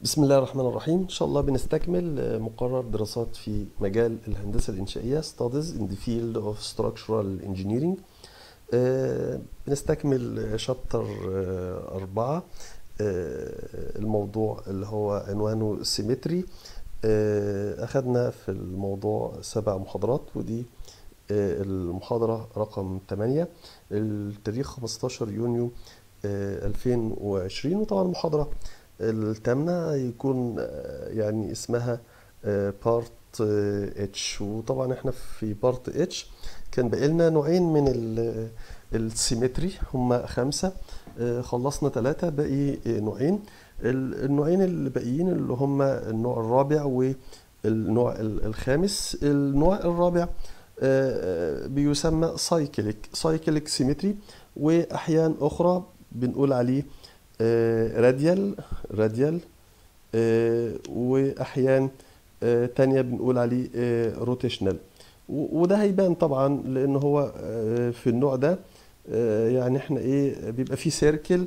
بسم الله الرحمن الرحيم إن شاء الله بنستكمل آه، مقرر دراسات في مجال الهندسة الإنشائية Studies in the field of structural engineering آه، بنستكمل شابتر أربعة آه، الموضوع اللي هو عنوانه سيمتري أخدنا في الموضوع سبع محاضرات ودي آه، المحاضرة رقم 8 التاريخ 15 يونيو آه، 2020 وطبعا المحاضرة الثامنة يكون آه، يعني اسمها بارت اتش وطبعا احنا في بارت اتش كان باقي لنا نوعين من ال- السيمتري هما خمسة آه، خلصنا ثلاثة باقي نوعين ال- النوعين الباقيين اللي هما النوع الرابع والنوع ال- الخامس النوع الرابع آه، بيسمى سايكليك سايكليك سيمتري واحيان اخرى بنقول عليه راديال راديال واحيان آه، تانية بنقول عليه روتيشنال وده هيبان طبعا لان هو آه، في النوع ده آه، يعني احنا ايه بيبقى فيه سيركل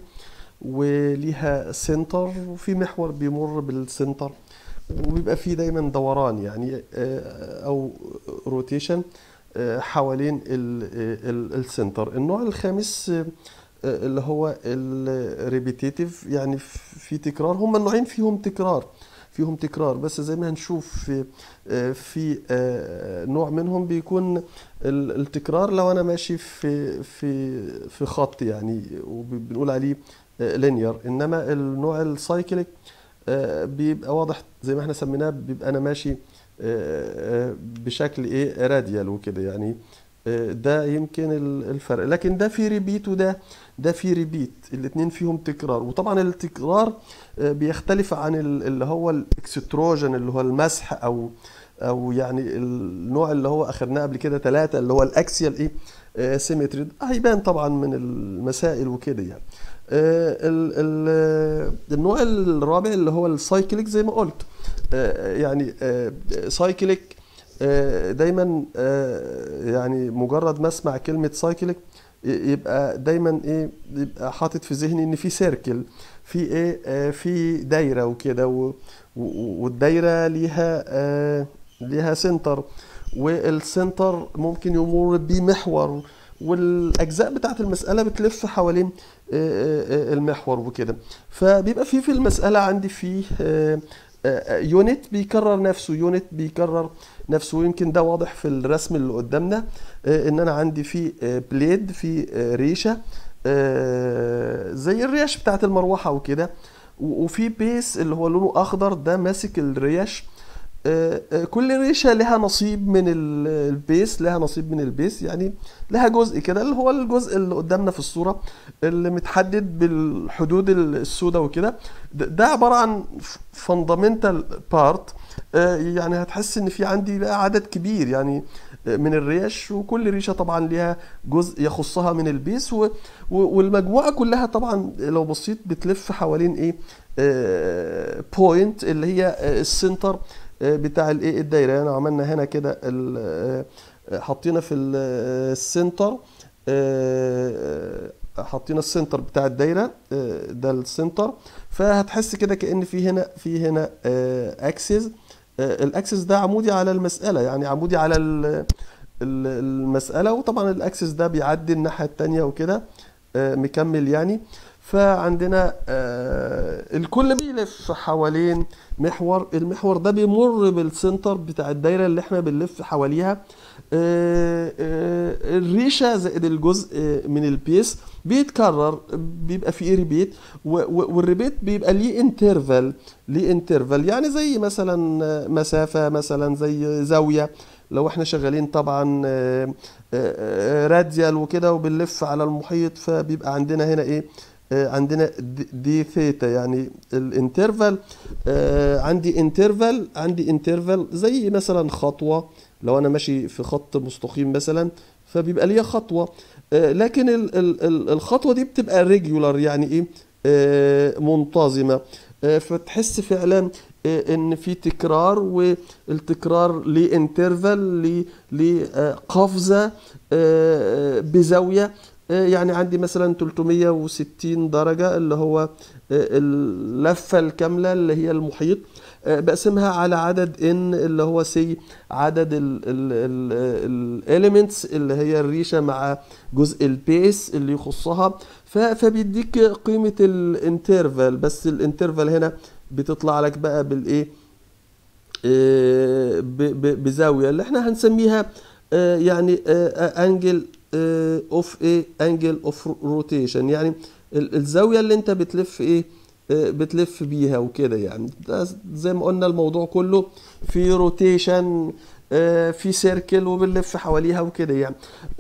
وليها سنتر وفي محور بيمر بالسنتر وبيبقى فيه دايما دوران يعني آه، او روتيشن حوالين ال- ال- السنتر النوع الخامس آه، اللي هو الريبيتيتيف يعني في تكرار هما النوعين فيهم تكرار فيهم تكرار بس زي ما هنشوف في آه، في آه، نوع منهم بيكون ال- التكرار لو انا ماشي في في في خط يعني وبنقول عليه لينير انما النوع السايكليك آه، بيبقى واضح زي ما احنا سميناه بيبقى انا ماشي آه، آه، بشكل ايه راديال وكده يعني آه، ده يمكن ال- الفرق لكن ده في ريبيت وده ده في ريبيت الاتنين فيهم تكرار وطبعا التكرار آه، بيختلف عن ال- اللي هو الاكستروجن اللي هو المسح او او يعني النوع اللي هو اخدناه قبل كده ثلاثة اللي هو الاكسيال ايه آه، سيمتري هيبان طبعا من المسائل وكده يعني آه، ال- ال- النوع الرابع اللي هو السايكليك زي ما قلت آه، يعني سايكليك دايما آه، يعني مجرد ما اسمع كلمة سايكليك يبقى دايما ايه يبقى حاطط في ذهني ان في سيركل في ايه آه، في دايرة وكده و- و- والدايرة ليها آه، ليها سنتر والسنتر ممكن يمر بيه محور والاجزاء بتاعت المساله بتلف حوالين آه، آه، المحور وكده فبيبقى في في المساله عندي فيه يونت بيكرر نفسه يونت بيكرر نفسه ويمكن ده واضح في الرسم اللي قدامنا آه، ان انا عندي في بليد في آه، ريشه آه، زي الريش بتاعت المروحه وكده و- وفي بيس اللي هو لونه اخضر ده ماسك الريش آه، آه، كل ريشة لها نصيب من ال- البيس لها نصيب من البيس يعني لها جزء كده اللي هو الجزء اللي قدامنا في الصورة اللي متحدد بالحدود السوداء وكده ده ده عبارة عن فاندامنتال بارت يعني هتحس ان في عندي بقى عدد كبير يعني آه، من الريش وكل ريشة طبعا ليها جزء يخصها من البيس و- و- والمجموعة كلها طبعا لو بصيت بتلف حوالين ايه بوينت اللي هي آه، السنتر آه، بتاع الايه الدايره يعني عملنا هنا كده ال- آه، حطينا في ال- آه، السنتر آه، حطينا السنتر بتاع الدايره آه، ده السنتر فهتحس كده كأن في هنا في هنا اكسس الاكسس ده عمودي على المساله يعني عمودي على ال- ال- المساله وطبعا الاكسس ده بيعدي الناحيه التانيه وكده آه، مكمل يعني فعندنا آه، الكل بيلف حوالين محور المحور ده بيمر بالسنتر بتاع الدايره اللي احنا بنلف حواليها آه، آه، الريشه زائد الجزء آه، من البيس بيتكرر بيبقى فيه ريبيت و- و- والريبيت بيبقى ليه انترفال ليه انترفال يعني زي مثلا آه، مسافه مثلا زي زاويه لو احنا شغالين طبعا آه، آه، آه، راديال وكده وبنلف على المحيط فبيبقى عندنا هنا ايه آه، عندنا دي- دي ثيتا يعني الانترفال آه، عندي انترفال عندي انترفال زي مثلا خطوة لو انا ماشي في خط مستقيم مثلا فبيبقى ليا خطوة آه، لكن ال- ال- ال- الخطوة دي بتبقى ريجولار يعني ايه آه، منتظمة آه، فتحس فعلا آه، ان في تكرار والتكرار ليه انترفال ليه ليه آه، قفزة آه، بزاوية آه، يعني عندي مثلا 360 درجة اللي هو آه، اللفة الكاملة اللي هي المحيط آه، بقسمها على عدد ان اللي هو سي عدد الاليمنتس اللي هي الريشة مع جزء البيس اللي يخصها ف- فبيديك قيمة الانترفال بس الانترفال هنا بتطلع لك بقى بالايه آه، ب- ب- بزاويه اللي احنا هنسميها آه، يعني انجل اوف ايه انجل اوف روتيشن يعني ال- الزاويه اللي انت بتلف ايه آه، بتلف بيها وكده يعني ده زي ما قلنا الموضوع كله في روتيشن في سيركل وبنلف حواليها وكده يعني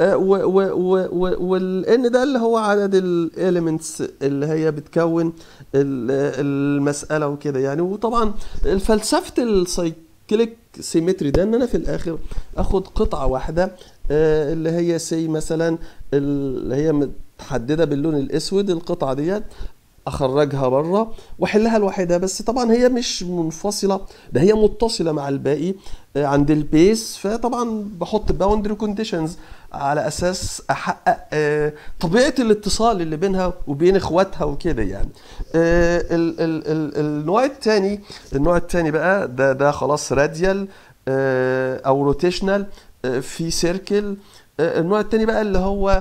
والان ده اللي هو عدد الاليمنتس اللي هي بتكون ال- المسألة وكده يعني وطبعا فلسفة السايكليك سيمتري ده ان انا في الاخر اخد قطعة واحدة آه، اللي هي سي مثلا اللي هي متحددة باللون الاسود القطعة ديت اخرجها بره واحلها لوحدها بس طبعا هي مش منفصله ده هي متصله مع الباقي آه، عند البيس فطبعا بحط باوندري كونديشنز على اساس احقق آه، طبيعه الاتصال اللي بينها وبين اخواتها وكده يعني آه، ال- ال- ال- النوع الثاني النوع الثاني بقى ده ده خلاص راديال او روتيشنال في سيركل النوع الثاني بقى اللي هو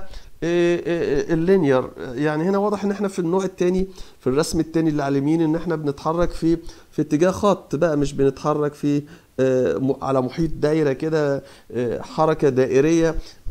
اللينير يعني هنا واضح ان احنا في النوع الثاني في الرسم الثاني اللي على اليمين ان احنا بنتحرك في في اتجاه خط بقى مش بنتحرك في آه، م- على محيط دايره كده آه، حركه دائريه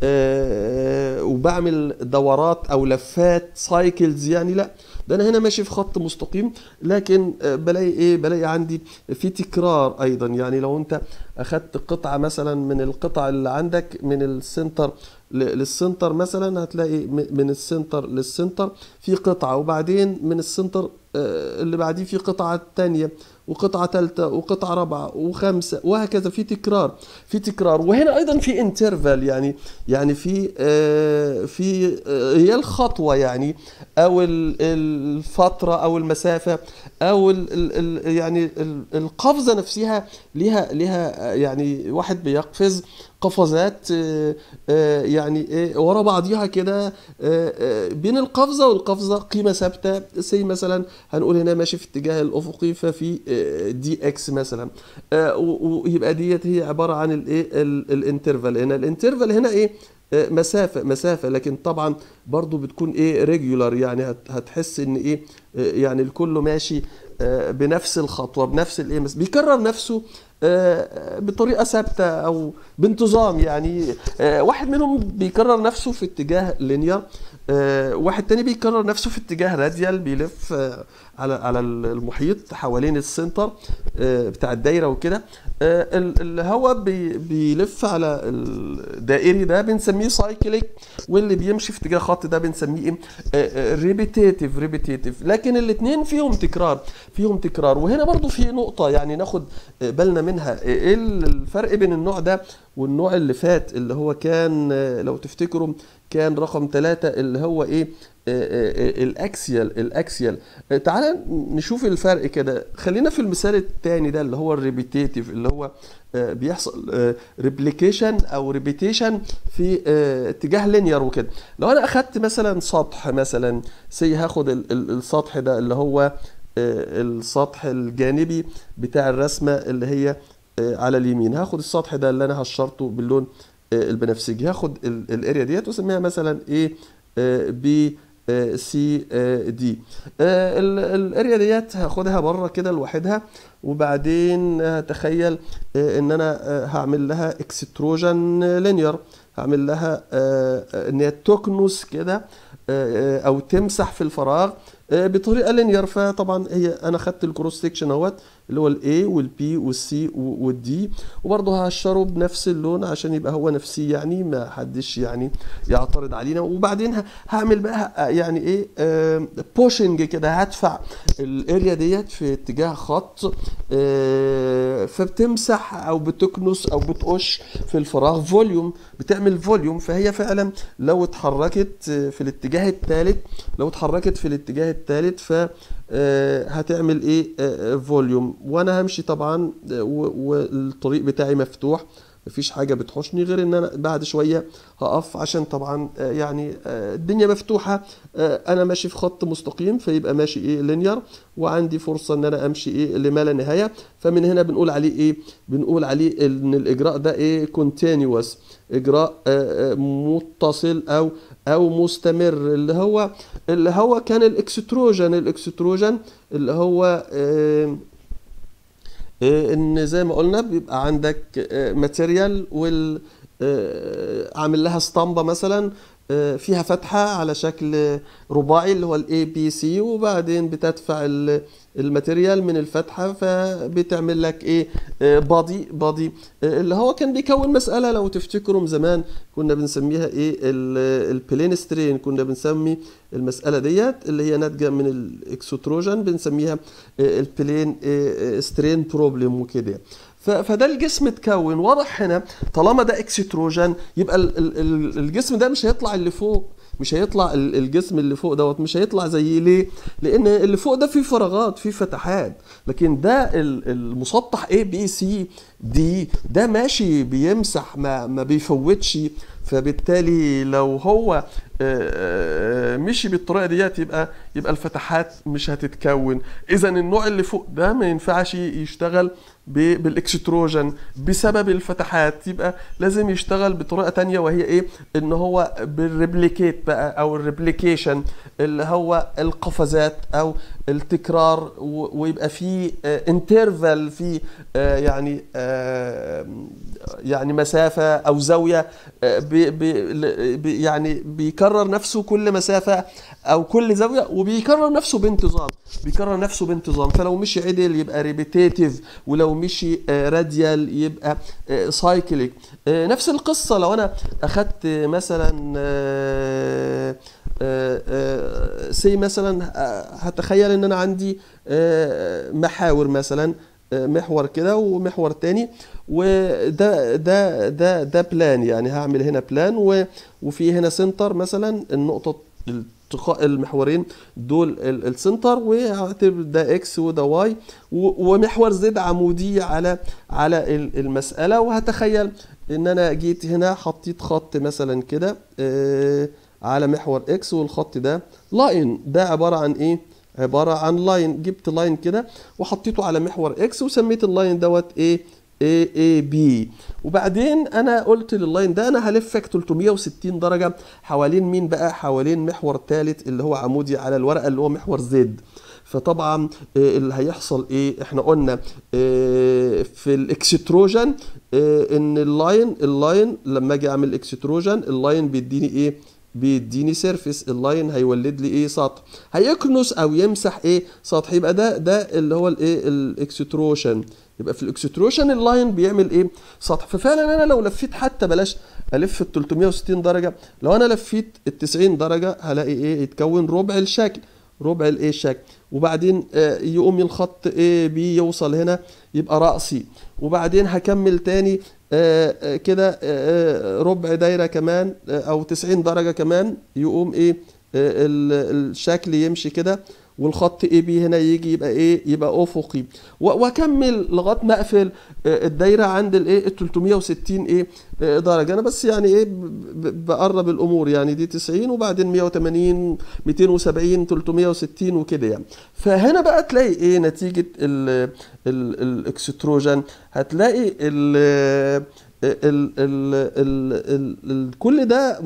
آه، وبعمل دورات او لفات سايكلز يعني لا ده انا هنا ماشي في خط مستقيم لكن آه، بلاقي ايه بلاقي عندي في تكرار ايضا يعني لو انت اخدت قطعه مثلا من القطع اللي عندك من السنتر ل- للسنتر مثلا هتلاقي م- من السنتر للسنتر في قطعه وبعدين من السنتر آه، اللي بعديه في قطعه تانية وقطعه ثالثه وقطعه رابعه وخامسه وهكذا في تكرار في تكرار وهنا ايضا في انترفال يعني يعني في آه، في آه، هي الخطوه يعني او ال- الفتره او المسافه او ال ال ال يعني ال- القفزه نفسها ليها ليها آه، يعني واحد بيقفز قفزات آه، آه، يعني إيه ورا بعضيها كده آه، آه، بين القفزه والقفزه قيمه ثابته زي مثلا هنقول هنا ماشي في اتجاه الافقي ففي آه، دي اكس مثلا آه، و- ويبقى ديت هي عباره عن الايه ال- الانترفال هنا الانترفال هنا ايه آه، مسافة مسافة لكن طبعا برضو بتكون ايه ريجولار يعني هت- هتحس ان ايه آه، يعني الكل ماشي آه، بنفس الخطوة بنفس الايه مس- بيكرر نفسه آه، بطريقة ثابتة او بانتظام يعني آه، واحد منهم بيكرر نفسه في اتجاه لينير واحد تاني بيكرر نفسه في اتجاه راديال بيلف آه، على على المحيط حوالين السنتر آه، بتاع الدايرة وكده آه، ال- الهواء بي- بيلف على الدائري ده بنسميه سايكليك واللي بيمشي في اتجاه خط ده بنسميه ايه ريبيتيتيف ريبيتيتيف لكن الاثنين فيهم تكرار فيهم تكرار وهنا برضو في نقطة يعني ناخد آه، بالنا منها ايه الفرق بين النوع ده والنوع اللي فات اللي هو كان آه، لو تفتكروا كان رقم ثلاثة اللي هو ايه آه، آه، الاكسيال الاكسيال آه، تعال نشوف الفرق كده خلينا في المثال الثاني ده اللي هو الريبيتيتيف اللي هو آه، بيحصل ريبليكيشن او ريبيتيشن في آه، اتجاه لينير وكده لو انا اخدت مثلا سطح مثلا سي هاخد ال- ال- السطح ده اللي هو آه، السطح الجانبي بتاع الرسمه اللي هي آه، على اليمين هاخد السطح ده اللي انا هشرته باللون آه، البنفسجي هاخد ال- الاريا ديت واسميها مثلا ايه بي سي دي الاريا ديت هاخدها بره كده لوحدها وبعدين هتخيل آه، ان انا آه، هعمل لها اكستروجن لينير هعمل لها آه، آه، ان هي تكنس كده آه، آه، او تمسح في الفراغ آه، بطريقه لينير فطبعا هي انا خدت الكروس سكشن اهوت اللي هو الاي والبي والسي والدي وبرضه هقشره بنفس اللون عشان يبقى هو نفسي يعني ما حدش يعني يعترض علينا وبعدين ه- هعمل بقى آه، يعني ايه بوشنج كده هدفع الاريا ديت في اتجاه خط آه، فبتمسح او بتكنس او بتقش في الفراغ فوليوم بتعمل فوليوم فهي فعلا لو اتحركت آه، في الاتجاه الثالث لو اتحركت في الاتجاه الثالث ف آه، هتعمل ايه فوليوم وانا همشي طبعا آه، و- والطريق بتاعي مفتوح مفيش حاجه بتحوشني غير ان انا بعد شويه هقف عشان طبعا آه، يعني آه، الدنيا مفتوحه آه، انا ماشي في خط مستقيم فيبقى ماشي ايه لينير وعندي فرصه ان انا امشي ايه لما لا نهايه فمن هنا بنقول عليه ايه بنقول عليه ان الاجراء ده ايه كونتينيوس اجراء آه، آه، متصل او او مستمر اللي هو اللي هو كان الاكستروجن الاكستروجن اللي هو آه، آه، ان زي ما قلنا بيبقى عندك ماتيريال وال آه، عامل لها اسطمبه مثلا آه، فيها فتحه على شكل رباعي اللي هو الاي بي سي وبعدين بتدفع ال- الماتيريال من الفتحه فبتعمل لك ايه بادي بادي اللي هو كان بيكون مساله لو تفتكروا من زمان كنا بنسميها ايه البلين سترين كنا بنسمي المساله ديت اللي هي ناتجه من الاكسوتروجن بنسميها البلين سترين بروبلم وكده ف- فده الجسم اتكون واضح هنا طالما ده اكسيتروجن يبقى ال- ال- ال- الجسم ده مش هيطلع اللي فوق مش هيطلع ال- الجسم اللي فوق دوت مش هيطلع زي ليه لان اللي فوق ده فيه فراغات فيه فتحات لكن ده ال- المسطح A B C D ده ماشي بيمسح ما ما بيفوتش فبالتالي لو هو آه، آه، مشي بالطريقه ديت يبقى يبقى الفتحات مش هتتكون اذا النوع اللي فوق ده ما ينفعش يشتغل ب- بالاكستروجن بسبب الفتحات يبقى لازم يشتغل بطريقه تانية وهي ايه ان هو بالريبليكيت بقى او الريبليكيشن اللي هو القفزات او التكرار و- ويبقى في انترفال في آه، يعني آه، يعني مسافه او زاويه آه، بي بي بي- يعني بيكرر نفسه كل مسافه او كل زاويه وبيكرر نفسه بانتظام بيكرر نفسه بانتظام فلو مشي عدل يبقى ريبيتيتيف ولو مشي راديال يبقى سايكليك نفس القصه لو انا اخدت مثلا آه، آه، آه، سي مثلا آه، هتخيل ان انا عندي آه، محاور مثلا آه، محور كده ومحور تاني وده ده ده ده بلان يعني هعمل هنا بلان و- وفي هنا سنتر مثلا النقطة التقاء المحورين دول ال- السنتر وهعتبر ده اكس وده واي و- ومحور زد عمودي على على ال- المسألة وهتخيل ان انا جيت هنا حطيت خط مثلا كده آه، على محور اكس والخط ده لاين ده عبارة عن ايه عبارة عن لاين جبت لاين كده وحطيته على محور اكس وسميت اللاين دوت ايه اي اي بي وبعدين انا قلت لللاين ده انا هلفك 360 درجة حوالين مين بقى حوالين محور ثالث اللي هو عمودي على الورقة اللي هو محور زد فطبعا آه، اللي هيحصل ايه احنا قلنا آه، في الاكستروجن آه، ان اللاين اللاين لما اجي اعمل اكستروجن اللاين بيديني ايه بيديني سيرفيس اللاين هيولد لي ايه سطح هيكنس او يمسح ايه سطح يبقى ده ده اللي هو الايه الاكستروشن يبقى في الاكستروشن اللاين بيعمل ايه سطح ففعلا انا لو لفيت حتى بلاش الف ال 360 درجه لو انا لفيت ال 90 درجه هلاقي ايه يتكون ربع الشكل ربع الايه الشكل وبعدين آه، يقوم الخط ايه بي يوصل هنا يبقى رأسي وبعدين هكمل تاني آه، آه، كده آه، آه، ربع دايرة كمان آه، او 90 درجة كمان يقوم ايه آه، ال- الشكل يمشي كده والخط اي بي هنا يجي يبقى ايه يبقى افقي و- واكمل لغايه ما اقفل آه، الدايره عند الايه ال 360 ايه آه، درجه انا بس يعني ايه ب- ب- بقرب الامور يعني دي 90 وبعدين 180 270 360 وكده يعني فهنا بقى تلاقي ايه نتيجه ال ال الاكستروجن هتلاقي ال ال ال ال ال ال كل ده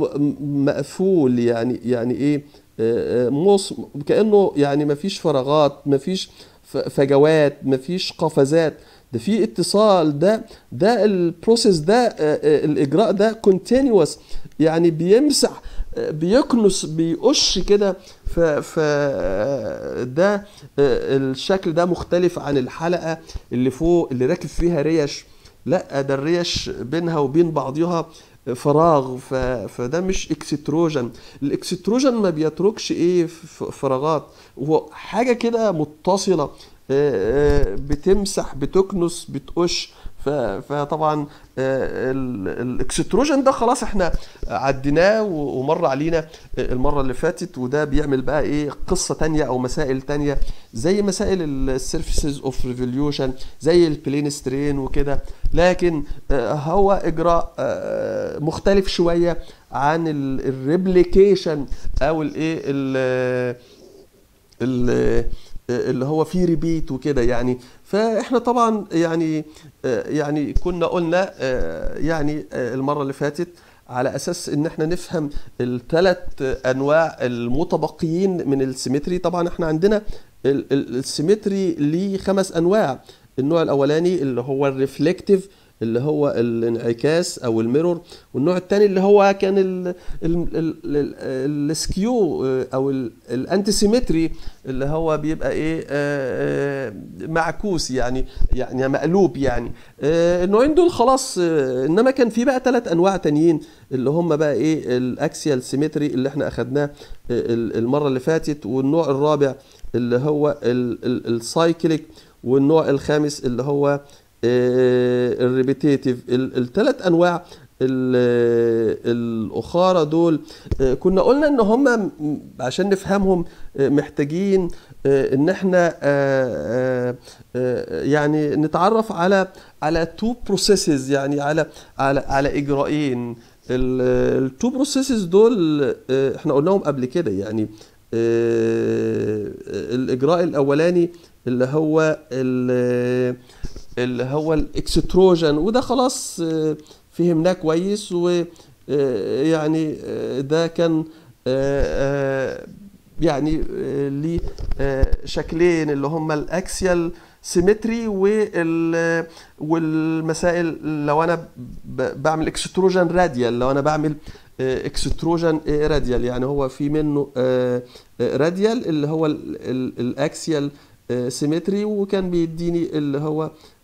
مقفول يعني يعني ايه آه، آه، مص كانه يعني مفيش فراغات مفيش ف- فجوات مفيش قفزات ده في اتصال ده ده البروسيس ده آه، آه، الاجراء ده كونتينوس يعني بيمسح آه، بيكنس بيقش كده ف ف آه، ده آه، الشكل ده مختلف عن الحلقه اللي فوق اللي راكب فيها ريش لا ده الريش بينها وبين بعضها فراغ ف... فده مش اكستروجن الاكستروجن ما بيتركش ايه ف- فراغات هو حاجه كده متصله آه، آه، بتمسح بتكنس بتقش ف... ف- فطبعا آه، ال- الاكستروجن ده خلاص احنا عديناه و- ومر علينا آه، المره اللي فاتت وده بيعمل بقى ايه قصه تانية او مسائل تانية زي مسائل السيرفيسز اوف ريفوليوشن زي البلين سترين وكده لكن آه، هو اجراء آه، مختلف شويه عن الريبليكيشن او الايه ال- ال- اللي هو فيه ريبيت وكده يعني فاحنا طبعا يعني يعني كنا قلنا يعني المره اللي فاتت على اساس ان احنا نفهم الثلاث انواع المتبقيين من السيمتري طبعا احنا عندنا ال- ال- السيمتري ليه خمس انواع النوع الاولاني اللي هو الريفلكتيف اللي هو الانعكاس او الميرور والنوع الثاني اللي هو كان ال- ال- ال- ال- السكيو او ال- الانتيسيمتري اللي هو بيبقى ايه آه، آه، معكوس يعني يعني مقلوب يعني آه، النوعين دول خلاص آه، انما كان في بقى ثلاث انواع تانيين اللي هم بقى ايه الاكسيال سيمتري اللي احنا اخدناه آه، ال- المره اللي فاتت والنوع الرابع اللي هو السايكليك والنوع الخامس اللي هو الريبيتيتيف الثلاث انواع ال- الاخاره دول آه، كنا قلنا ان هم م- عشان نفهمهم آه، محتاجين آه، ان احنا آه، آه، آه، يعني نتعرف على على تو بروسيسز يعني على على على اجراءين التو بروسيسز دول آه، احنا قلناهم قبل كده يعني آه، الاجراء الاولاني اللي هو ال- اللي هو الاكستروجن وده خلاص آه، فهمناه كويس ويعني ده كان آه، آه، يعني آه، ليه آه، شكلين اللي هما الاكسيال سيمتري وال والمسائل لو انا ب- بعمل اكستروجن راديال لو انا بعمل اكستروجن راديال يعني هو في منه راديال اللي هو الاكسيال سيمتري وكان بيديني اللي هو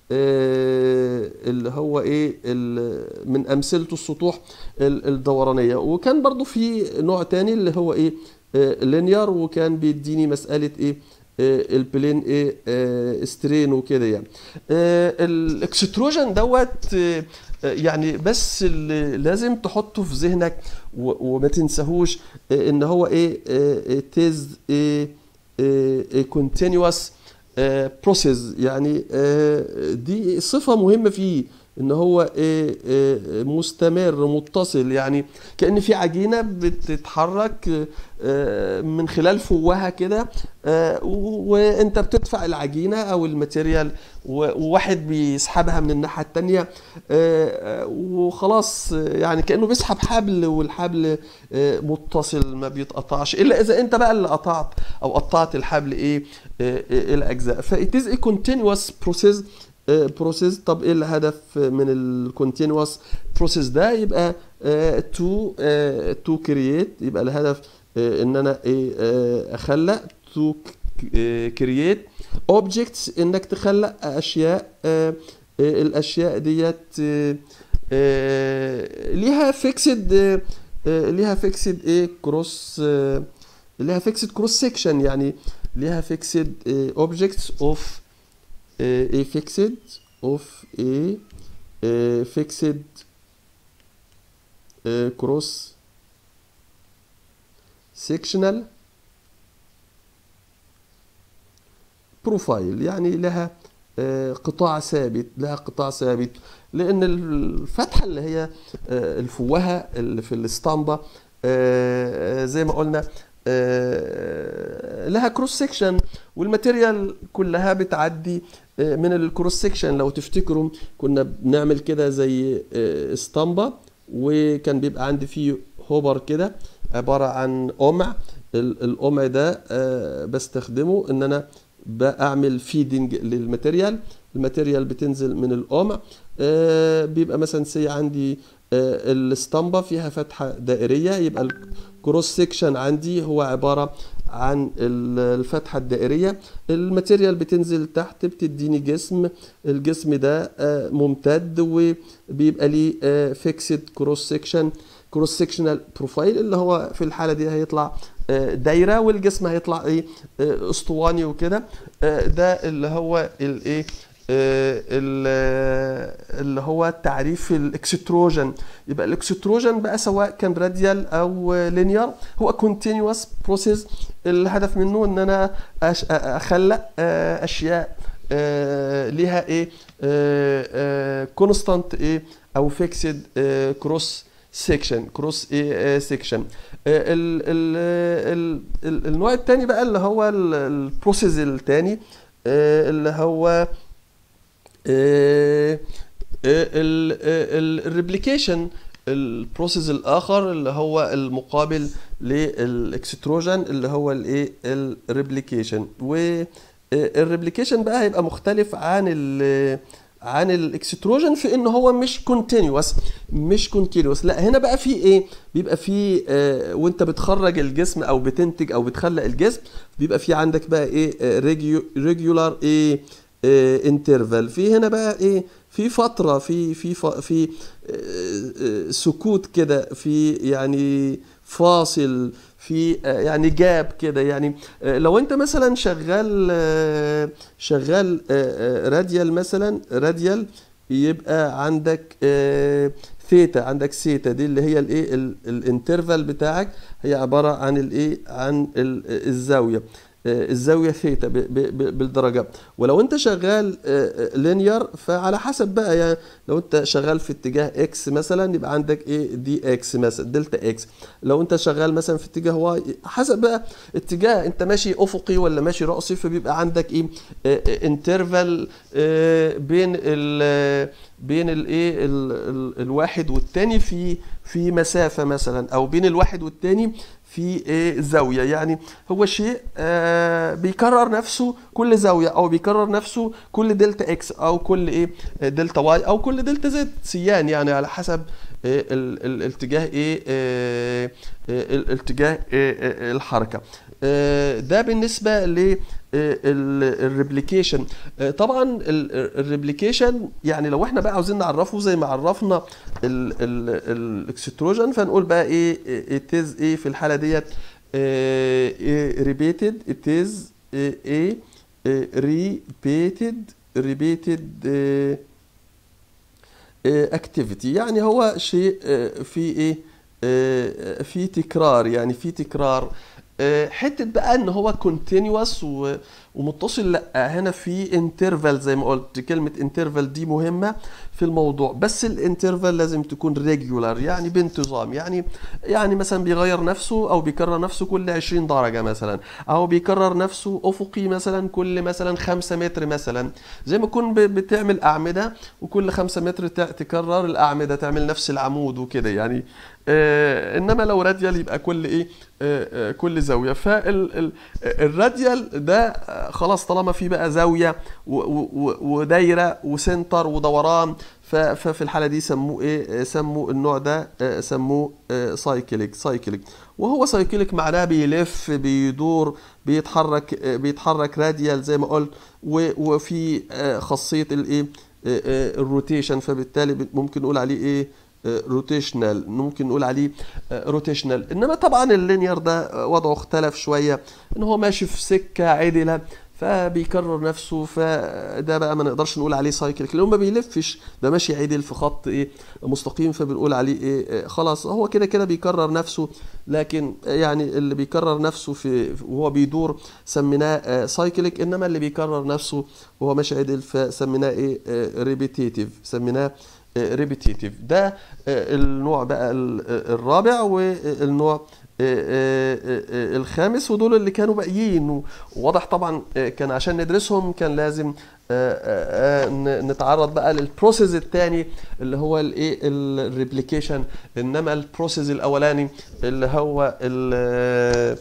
آه، اللي هو ايه ال- من امثلته السطوح ال- الدورانيه وكان برضو في نوع تاني اللي هو ايه لينير وكان بيديني مساله ايه آه، البلين ايه آه، سترين وكده يعني آه، الاكستروجن دوت آه، آه، يعني بس اللي لازم تحطه في ذهنك و- وما تنساهوش آه، ان هو ايه it is a, a, a continuous بروسيس يعني آه، دي صفة مهمة فيه ان هو آه، آه، مستمر متصل يعني كأن في عجينة بتتحرك آه، من خلال فوهة كده آه، و- وانت بتدفع العجينة او الماتيريال و- وواحد بيسحبها من الناحية التانية آه، آه، وخلاص آه، يعني كأنه بيسحب حبل والحبل آه، متصل ما بيتقطعش الا اذا انت بقى اللي قطعت او قطعت الحبل ايه آه، آه، الاجزاء فإت از continuous process بروسيس طب ايه الهدف من الكونتينوس بروسيس ده يبقى تو تو كرييت يبقى الهدف آه، ان انا ايه آه، اخلق تو كرييت اوبجكتس انك تخلق اشياء آه، آه، الاشياء ديت آه، آه، ليها فيكسد ليها فيكسد ايه كروس ليها فيكسد كروس سيكشن يعني ليها فيكسد اوبجكتس اوف a fixed of a, a fixed uh, cross sectional بروفايل يعني لها آه، قطاع ثابت لها قطاع ثابت لان الفتحه اللي هي آه، الفوهه اللي في الاسطمبه آه، آه، زي ما قلنا آه، لها كروس سيكشن والماتيريال كلها بتعدي آه، من الكروس سيكشن لو تفتكروا كنا بنعمل كده زي آه، اسطمبه وكان بيبقى عندي فيه هوبر كده عباره عن قمع ال- القمع ده آه، بستخدمه ان انا بعمل فيدنج للماتيريال الماتيريال بتنزل من القمع آه، بيبقى مثلا سي عندي آه، الاسطمبة فيها فتحة دائرية يبقى الكروس سيكشن عندي هو عبارة عن ال- الفتحة الدائرية الماتيريال بتنزل تحت بتديني جسم الجسم ده آه، ممتد وبيبقى ليه فيكسد كروس سيكشن كروس سيكشنال بروفايل اللي هو في الحالة دي هيطلع آه، دايرة والجسم هيطلع ايه آه، اسطواني وكده آه، ده اللي هو الايه آه، ال- اللي هو تعريف الاكستروجن يبقى الاكستروجن بقى سواء كان راديال او لينير هو كونتينوس بروسيس الهدف منه ان انا أش- اخلق آه، اشياء آه، ليها ايه كونستانت ايه او فيكسد كروس سيكشن كروس ايه سيكشن النوع الثاني بقى اللي هو البروسيس الثاني اللي هو الريبليكيشن البروسيس الاخر اللي هو المقابل للاكستروجن اللي هو الايه الريبليكيشن والريبليكيشن بقى هيبقى مختلف عن ال عن الاكستروجن في ان هو مش كونتينوس مش كونتينوس لا هنا بقى في ايه بيبقى في آه وانت بتخرج الجسم او بتنتج او بتخلق الجسم بيبقى في عندك بقى ايه ريجولار ايه انترفال في هنا بقى ايه في فتره في في ف- في آه، آه، سكوت كده في يعني فاصل في آه، يعني جاب كده يعني آه، لو انت مثلا شغال آه، شغال آه، آه، راديال مثلا راديال يبقى عندك آه، ثيتا عندك ثيتا دي اللي هي الايه ال- الانترفال بتاعك هي عباره عن الايه عن ال- الزاويه آه، الزاويه ثيتا ب- ب- ب- بالدرجات ولو انت شغال لينير فعلى حسب بقى يعني لو انت شغال في اتجاه اكس مثلا يبقى عندك ايه دي اكس مثلا دلتا اكس لو انت شغال مثلا في اتجاه واي حسب بقى اتجاه انت ماشي افقي ولا ماشي راسي فبيبقى عندك ايه انترفال بين ال بين الايه ال- ال- الواحد والتاني في في مسافه مثلا او بين الواحد والتاني في ايه زاويه يعني هو شيء آه بيكرر نفسه كل زاويه او بيكرر نفسه كل دلتا اكس او كل ايه دلتا واي او كل دلتا زد سيان يعني على حسب آه ال- ال- الاتجاه ايه آه آه، الاتجاه آه، آه، الحركه آه، ده بالنسبه ل الريبليكيشن طبعا الريبليكيشن يعني لو احنا بقى عاوزين نعرفه زي ما عرفنا الاكستروجن فنقول بقى ايه it is ايه في الحاله ديت repeated it is a repeated repeated آه، اكتيفيتي يعني هو شيء آه، في ايه آه، في تكرار يعني في تكرار آه، حته بقى ان هو كونتينوس ومتصل لا هنا في انترفال زي ما قلت كلمه انترفال دي مهمه في الموضوع بس الانترفال لازم تكون ريجولار يعني بانتظام يعني يعني مثلا بيغير نفسه او بيكرر نفسه كل 20 درجه مثلا او بيكرر نفسه افقي مثلا كل مثلا 5 متر مثلا زي ما تكون ب- بتعمل اعمده وكل 5 متر ت- تكرر الاعمده تعمل نفس العمود وكده يعني آه انما لو راديال يبقى كل ايه آه آه كل زاويه فالراديال ده آه، خلاص طالما في بقى زاويه و- و- و- ودايره وسنتر ودوران ف- ففي الحاله دي سموه ايه آه، سموا النوع ده آه، سموه سايكليك سايكليك وهو سايكليك معناه بيلف بيدور بيتحرك آه، بيتحرك راديال زي ما قلت و- وفي آه، خاصيه الايه آه، آه، الروتيشن فبالتالي ممكن نقول عليه ايه روتيشنال ممكن نقول عليه روتيشنال انما طبعا اللينير ده وضعه اختلف شويه ان هو ماشي في سكه عدله فبيكرر نفسه فده بقى ما نقدرش نقول عليه سايكل لو ما بيلفش ده ماشي عدل في خط ايه مستقيم فبنقول عليه ايه إيه، خلاص هو كده كده بيكرر نفسه لكن يعني اللي بيكرر نفسه في وهو بيدور سميناه سايكليك انما اللي بيكرر نفسه وهو ماشي عدل فسميناه ايه ريبيتيتيف سميناه ريبيتيتيف ده آه، النوع بقى ال- آه، الرابع والنوع آه، آه، آه، الخامس ودول اللي كانوا باقيين و- وواضح طبعا آه، كان عشان ندرسهم كان لازم آه، آه، آه، ن- نتعرض بقى للبروسيس الثاني اللي هو الايه الريبليكيشن انما البروسيس الاولاني اللي هو ال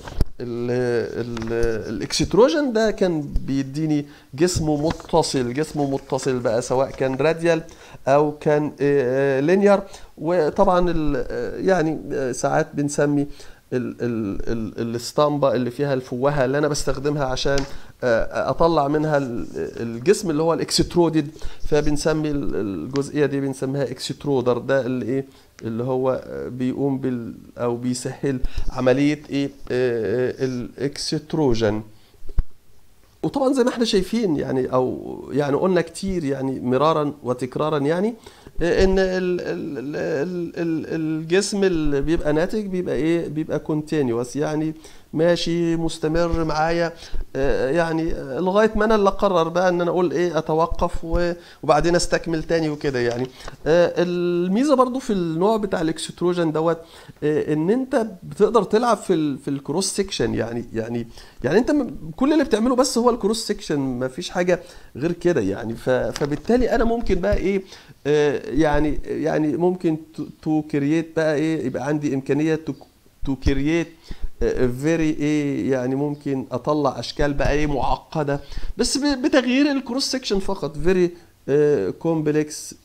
الاكستروجن ده كان بيديني جسمه متصل جسمه متصل بقى سواء كان راديال او كان لينير وطبعا ال- آه، يعني آه، ساعات بنسمي ال- ال- ال- الاسطمبة اللي فيها الفوهة اللي انا بستخدمها عشان آه، اطلع منها ال- الجسم اللي هو الاكسترودد فبنسمي ال- الجزئية دي بنسميها اكسترودر ده اللي ايه اللي هو آه، بيقوم بال او بيسهل عملية ايه آه، آه، الاكستروجن وطبعا زي ما احنا شايفين يعني او يعني قلنا كتير يعني مرارا وتكرارا يعني ان ال- ال- ال- ال- الجسم اللي بيبقى ناتج بيبقى ايه بيبقى كونتينيوس يعني ماشي مستمر معايا آه، يعني آه، لغايه ما انا اللي اقرر بقى ان انا اقول ايه اتوقف و- وبعدين استكمل تاني وكده يعني آه، الميزه برضو في النوع بتاع الاكستروجن دوت آه، ان انت بتقدر تلعب في ال في الكروس سيكشن يعني يعني يعني انت م- كل اللي بتعمله بس هو الكروس سيكشن ما فيش حاجه غير كده يعني ف- فبالتالي انا ممكن بقى ايه آه، يعني يعني ممكن تو كرييت بقى ايه يبقى عندي امكانيه تو كرييت فيري ايه يعني ممكن اطلع اشكال بقى ايه معقده بس ب- بتغيير الكروس سيكشن فقط فيري كومبلكس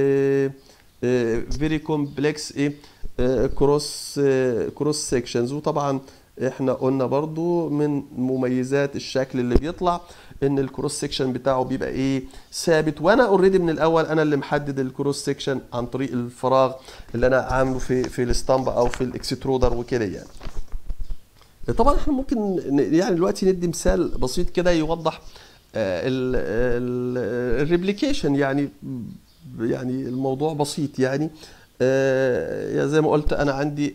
فيري كومبلكس ايه كروس كروس سيكشنز وطبعا احنا قلنا برضو من مميزات الشكل اللي بيطلع ان الكروس سيكشن بتاعه بيبقى ايه ثابت وانا اوريدي من الاول انا اللي محدد الكروس سيكشن عن طريق الفراغ اللي انا عامله في في الاسطمبه او في الاكسترودر وكده يعني طبعا احنا ممكن ن- يعني دلوقتي ندي مثال بسيط كده يوضح الريبليكيشن يعني يعني الموضوع بسيط يعني آه، يا زي ما قلت انا عندي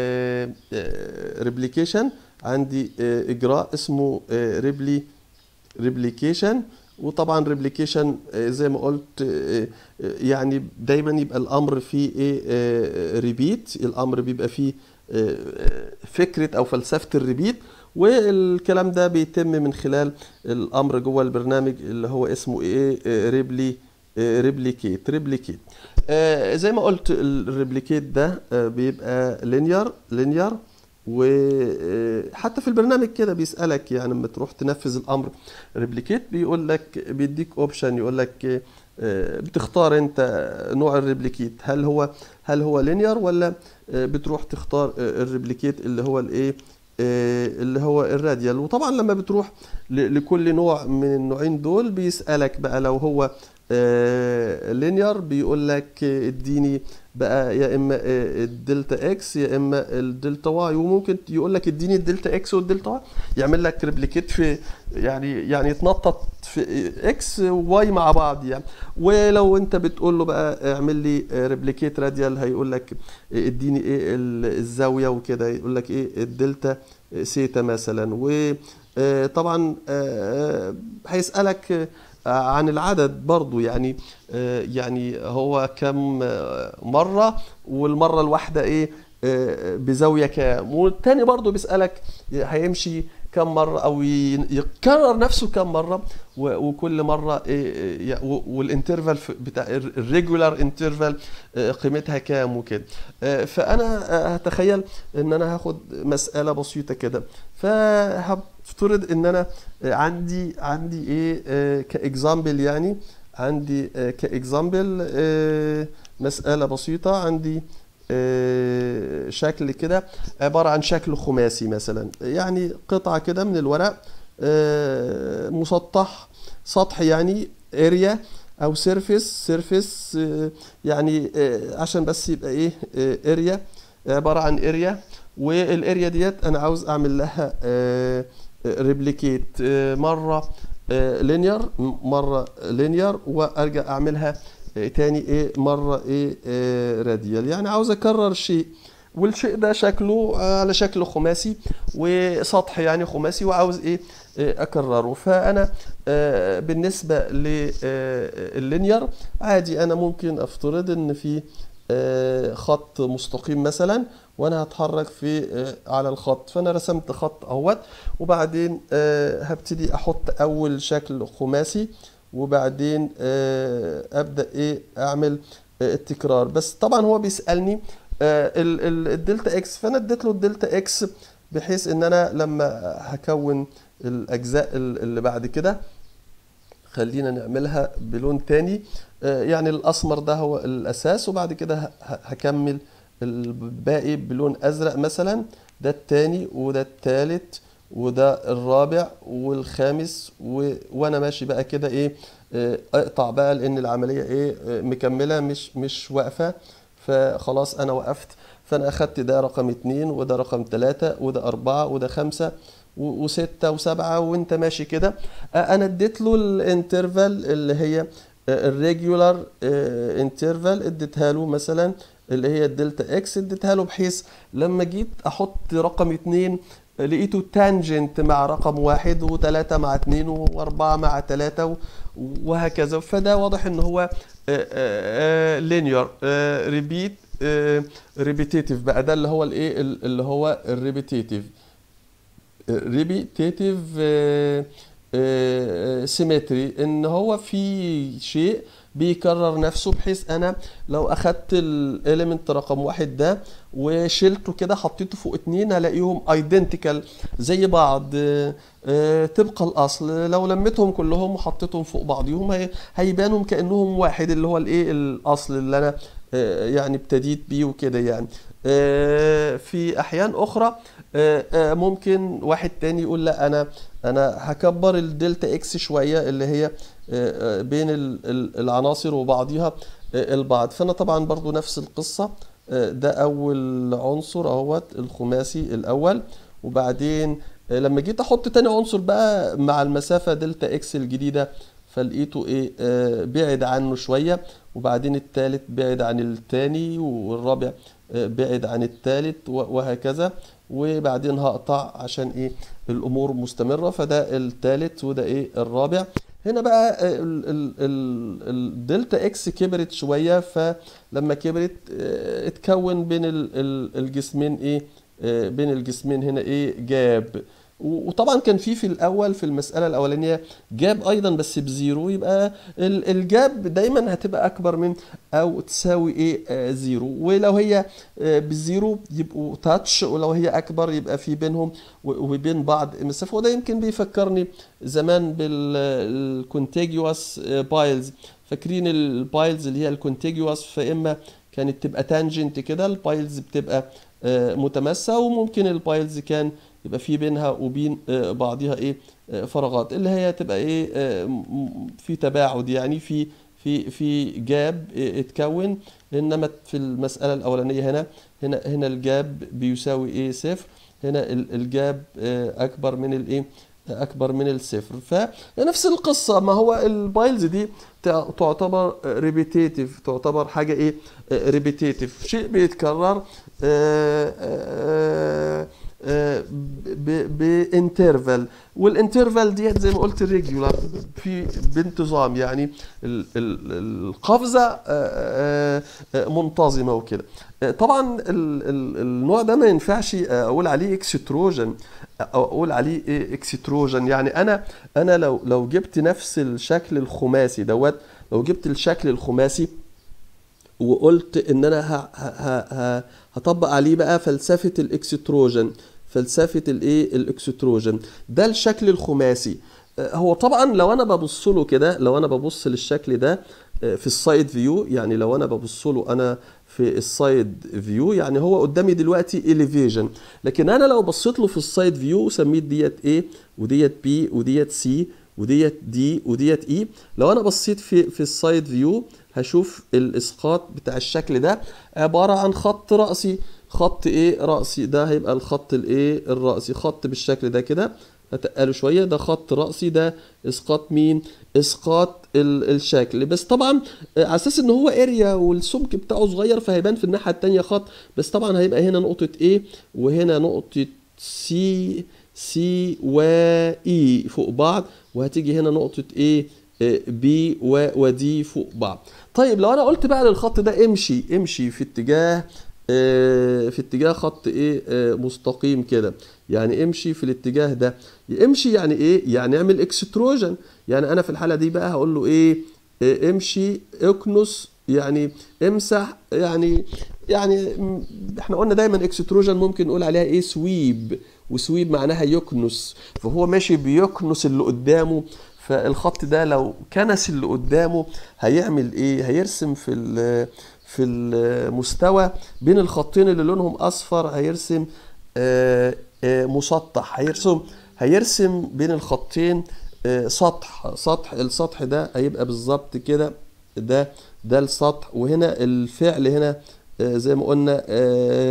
ريبليكيشن عندي آه، اجراء اسمه ريبلي ريبليكيشن وطبعا ريبليكيشن زي ما قلت آه، آه، يعني دايما يبقى الامر فيه ايه ريبيت الامر بيبقى فيه آه، آه، فكره او فلسفه الريبيت والكلام ده بيتم من خلال الامر جوه البرنامج اللي هو اسمه ايه ريبلي ريبليكيت ريبليكيت زي ما قلت الريبليكيت ده آه، بيبقى لينير لينير وحتى في البرنامج كده بيسألك يعني لما تروح تنفذ الأمر ريبليكيت بيقول لك بيديك اوبشن يقول لك آه، بتختار انت نوع الريبليكيت هل هو هل هو لينير ولا آه، بتروح تختار آه، الريبليكيت اللي هو الايه آه، اللي هو الراديال وطبعا لما بتروح ل- لكل نوع من النوعين دول بيسألك بقى لو هو لينير بيقول لك آه، اديني بقى يا اما آه، الدلتا اكس يا اما الدلتا واي وممكن يقول لك اديني الدلتا اكس والدلتا واي يعمل لك ريبليكيت في يعني يعني يتنطط في اكس وواي مع بعض يعني ولو انت بتقول له بقى اعمل لي ريبليكيت راديال هيقول لك اديني ايه ال- الزاويه وكده يقول لك ايه الدلتا سيتا مثلا وطبعا هيسالك آه، عن العدد برضو يعني آه، يعني هو كم آه، مرة والمرة الواحدة ايه آه، بزاوية كام والتاني برضو بيسألك هيمشي كم مرة او ي- يكرر نفسه كم مرة و- وكل مرة إيه إيه و- والانترفال ف- بتاع الريجولار انترفال قيمتها كام وكده آه، فانا آه، هتخيل ان انا هاخد مسألة بسيطة كده فهفترض ان انا آه، عندي عندي ايه آه، كاكزامبل يعني عندي آه، كاكزامبل آه، مسألة بسيطة عندي آه، شكل كده عبارة عن شكل خماسي مثلا يعني قطعة كده من الورق آه، مسطح سطح يعني اريا او سيرفيس سيرفيس يعني آه، عشان بس يبقى ايه اريا عبارة عن اريا والاريا ديت انا عاوز اعمل لها ريبليكيت مرة لينير مرة لينير وارجع اعملها آه، تاني ايه مرة ايه راديال يعني عاوز اكرر شيء والشيء ده شكله آه، على شكل خماسي وسطح يعني خماسي وعاوز ايه آه، اكرره فانا آه، بالنسبة لللينير عادي انا ممكن افترض ان في آه، خط مستقيم مثلا وانا هتحرك في آه، على الخط فانا رسمت خط اهوت وبعدين آه، هبتدي احط اول شكل خماسي وبعدين آه، ابدا ايه اعمل آه، التكرار بس طبعا هو بيسالني آه، ال- ال- الدلتا اكس فانا اديت له الدلتا اكس بحيث ان انا لما هكون الاجزاء ال- اللي بعد كده خلينا نعملها بلون تاني آه، يعني الاسمر ده هو الاساس وبعد كده ه- ه- هكمل الباقي بلون ازرق مثلا ده التاني وده التالت وده الرابع والخامس و... وانا ماشي بقى كده ايه آه، اقطع بقى لان العمليه ايه آه، مكمله مش مش واقفه فخلاص انا وقفت فانا اخدت ده رقم اتنين وده رقم تلاتة وده اربعة وده خمسة و- وستة وسبعة وانت ماشي كده آه، انا اديت له الانترفال اللي هي الريجولار انترفال اديتها له مثلا اللي هي الدلتا اكس اديتها له بحيث لما جيت احط رقم اتنين لقيته تانجنت مع رقم واحد وتلاتة مع اتنين واربعة مع تلاتة و- وهكذا فده واضح ان هو لينير ريبيت ريبيتيتيف بقى ده اللي هو الايه اللي هو الريبيتيتيف ريبيتيتيف سيمتري ان هو في شيء بيكرر نفسه بحيث انا لو اخدت الاليمنت رقم واحد ده وشلته كده حطيته فوق اتنين هلاقيهم ايدنتيكال زي بعض آه، آه، طبق الاصل لو لميتهم كلهم وحطيتهم فوق بعضهم هي- هيبانوا كانهم واحد اللي هو الايه الاصل اللي انا آه، يعني ابتديت بيه وكده يعني آه، في احيان اخرى آه، آه، ممكن واحد تاني يقول لا انا انا هكبر الدلتا اكس شويه اللي هي آه، آه، بين ال- ال- العناصر وبعضها آه، البعض فانا طبعا برضو نفس القصه آه، ده اول عنصر اهوت الخماسي الاول وبعدين آه، لما جيت احط تاني عنصر بقى مع المسافه دلتا اكس الجديده فلقيته ايه آه، بعد عنه شويه وبعدين التالت بعد عن التاني والرابع آه، بعد عن التالت و- وهكذا وبعدين هقطع عشان ايه الامور مستمره فده التالت وده ايه الرابع هنا بقى آه، ال- ال- ال- الدلتا اكس كبرت شويه فلما كبرت آه، اتكون بين ال- ال- الجسمين ايه آه، بين الجسمين هنا ايه جاب و- وطبعا كان في في الاول في المساله الاولانيه جاب ايضا بس بزيرو يبقى ال- الجاب دايما هتبقى اكبر من او تساوي ايه آه، زيرو ولو هي آه، بالزيرو يبقوا تاتش ولو هي اكبر يبقى في بينهم و- وبين بعض مسافه وده يمكن بيفكرني زمان بالكونتيجوس بايلز فاكرين البايلز اللي هي الكونتيجوس فاما كانت تبقى تانجنت كده البايلز بتبقى آه، متماسه وممكن البايلز كان يبقى في بينها وبين آه، بعضها ايه آه، فراغات اللي هي تبقى ايه آه، م- م- في تباعد يعني في في في جاب آه، اتكون انما في المساله الاولانيه هنا هنا هنا الجاب بيساوي ايه صفر هنا ال- الجاب آه، اكبر من الايه اكبر من الصفر فنفس القصه ما هو البايلز دي تع- تعتبر ريبيتيتيف تعتبر حاجه ايه ريبيتيتيف شيء بيتكرر آه، آه، آه، ب- بانترفال والانترفال ديت زي ما قلت الريجولار في بانتظام يعني ال- ال- القفزه آه، آه، آه، منتظمه وكده آه، طبعا ال- ال- النوع ده ما ينفعش اقول عليه اكستروجن او اقول عليه ايه اكستروجن يعني انا انا لو لو جبت نفس الشكل الخماسي دوت لو جبت الشكل الخماسي وقلت ان انا ه- ه- ه- هطبق عليه بقى فلسفه الاكستروجن فلسفه الايه الاكستروجن ده الشكل الخماسي آه، هو طبعا لو انا ببص له كده لو انا ببص للشكل ده آه، في السايد فيو يعني لو انا ببص له انا في السايد فيو يعني هو قدامي دلوقتي elevation لكن انا لو بصيت له في السايد فيو سميت ديت A وديت B وديت C وديت دي وديت اي لو انا بصيت في في السايد فيو هشوف الاسقاط بتاع الشكل ده عباره عن خط راسي خط ايه راسي ده هيبقى الخط الايه الراسي خط بالشكل ده كده اتقله شويه ده خط راسي ده اسقاط مين اسقاط ال- الشكل بس طبعا آه، على اساس ان هو اريا والسمك بتاعه صغير فهيبان في الناحيه التانيه خط بس طبعا هيبقى هنا نقطه A وهنا نقطه سي سي و اي فوق بعض وهتيجي هنا نقطة A بي ودي فوق بعض طيب لو انا قلت بقى للخط ده امشي امشي في اتجاه آه، في اتجاه خط ايه آه، مستقيم كده يعني امشي في الاتجاه ده امشي يعني ايه يعني اعمل اكستروجن يعني انا في الحالة دي بقى هقول له ايه آه، امشي اكنس يعني امسح يعني يعني م- احنا قلنا دايما اكستروجن ممكن نقول عليها ايه سويب وسويب معناها يكنس فهو ماشي بيكنس اللي قدامه فالخط ده لو كنس اللي قدامه هيعمل ايه هيرسم في ال- في المستوى بين الخطين اللي لونهم اصفر هيرسم آه، آه، مسطح هيرسم هيرسم بين الخطين آه، سطح سطح السطح ده هيبقى بالظبط كده ده ده السطح وهنا الفعل هنا آه، زي ما قلنا آه،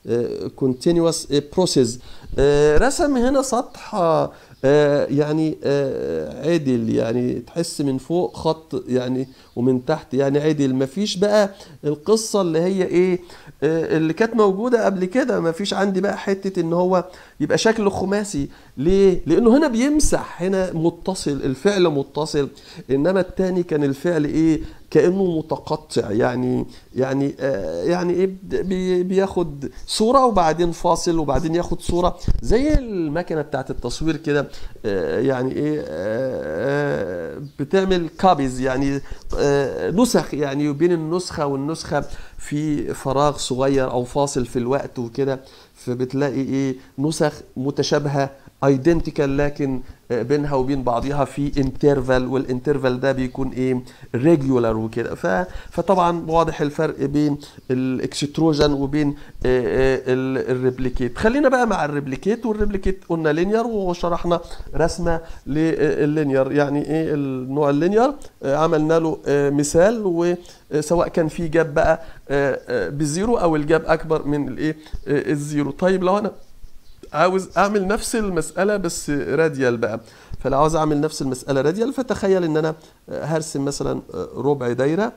كونتينوس بروسيس رسم هنا سطح آه، آه، يعني آه، عدل يعني تحس من فوق خط يعني ومن تحت يعني عدل مفيش بقى القصة اللي هي ايه آه، اللي كانت موجودة قبل كده مفيش عندي بقى حتة ان هو يبقى شكله خماسي ليه؟ لانه هنا بيمسح هنا متصل الفعل متصل انما التاني كان الفعل ايه كانه متقطع يعني يعني آه يعني ايه بي- بياخد صوره وبعدين فاصل وبعدين ياخد صوره زي المكنه بتاعت التصوير كده آه يعني ايه آه آه بتعمل كابيز يعني آه نسخ يعني بين النسخه والنسخه في فراغ صغير او فاصل في الوقت وكده فبتلاقي ايه نسخ متشابهه ايدنتيكال لكن آه، بينها وبين بعضها في انترفال والانترفال ده بيكون ايه ريجولار وكده ف- فطبعا واضح الفرق بين الاكستروجن وبين آه، آه، ال- الريبليكيت خلينا بقى مع الريبليكيت والريبليكيت قلنا لينير وشرحنا رسمه لللينير يعني ايه النوع اللينير آه، عملنا له آه، مثال وسواء كان في جاب بقى آه، آه، بزيرو او الجاب اكبر من الايه آه، الزيرو طيب لو انا عاوز اعمل نفس المساله بس راديال بقى فلو عاوز اعمل نفس المساله راديال فتخيل ان انا هرسم مثلا ربع دايره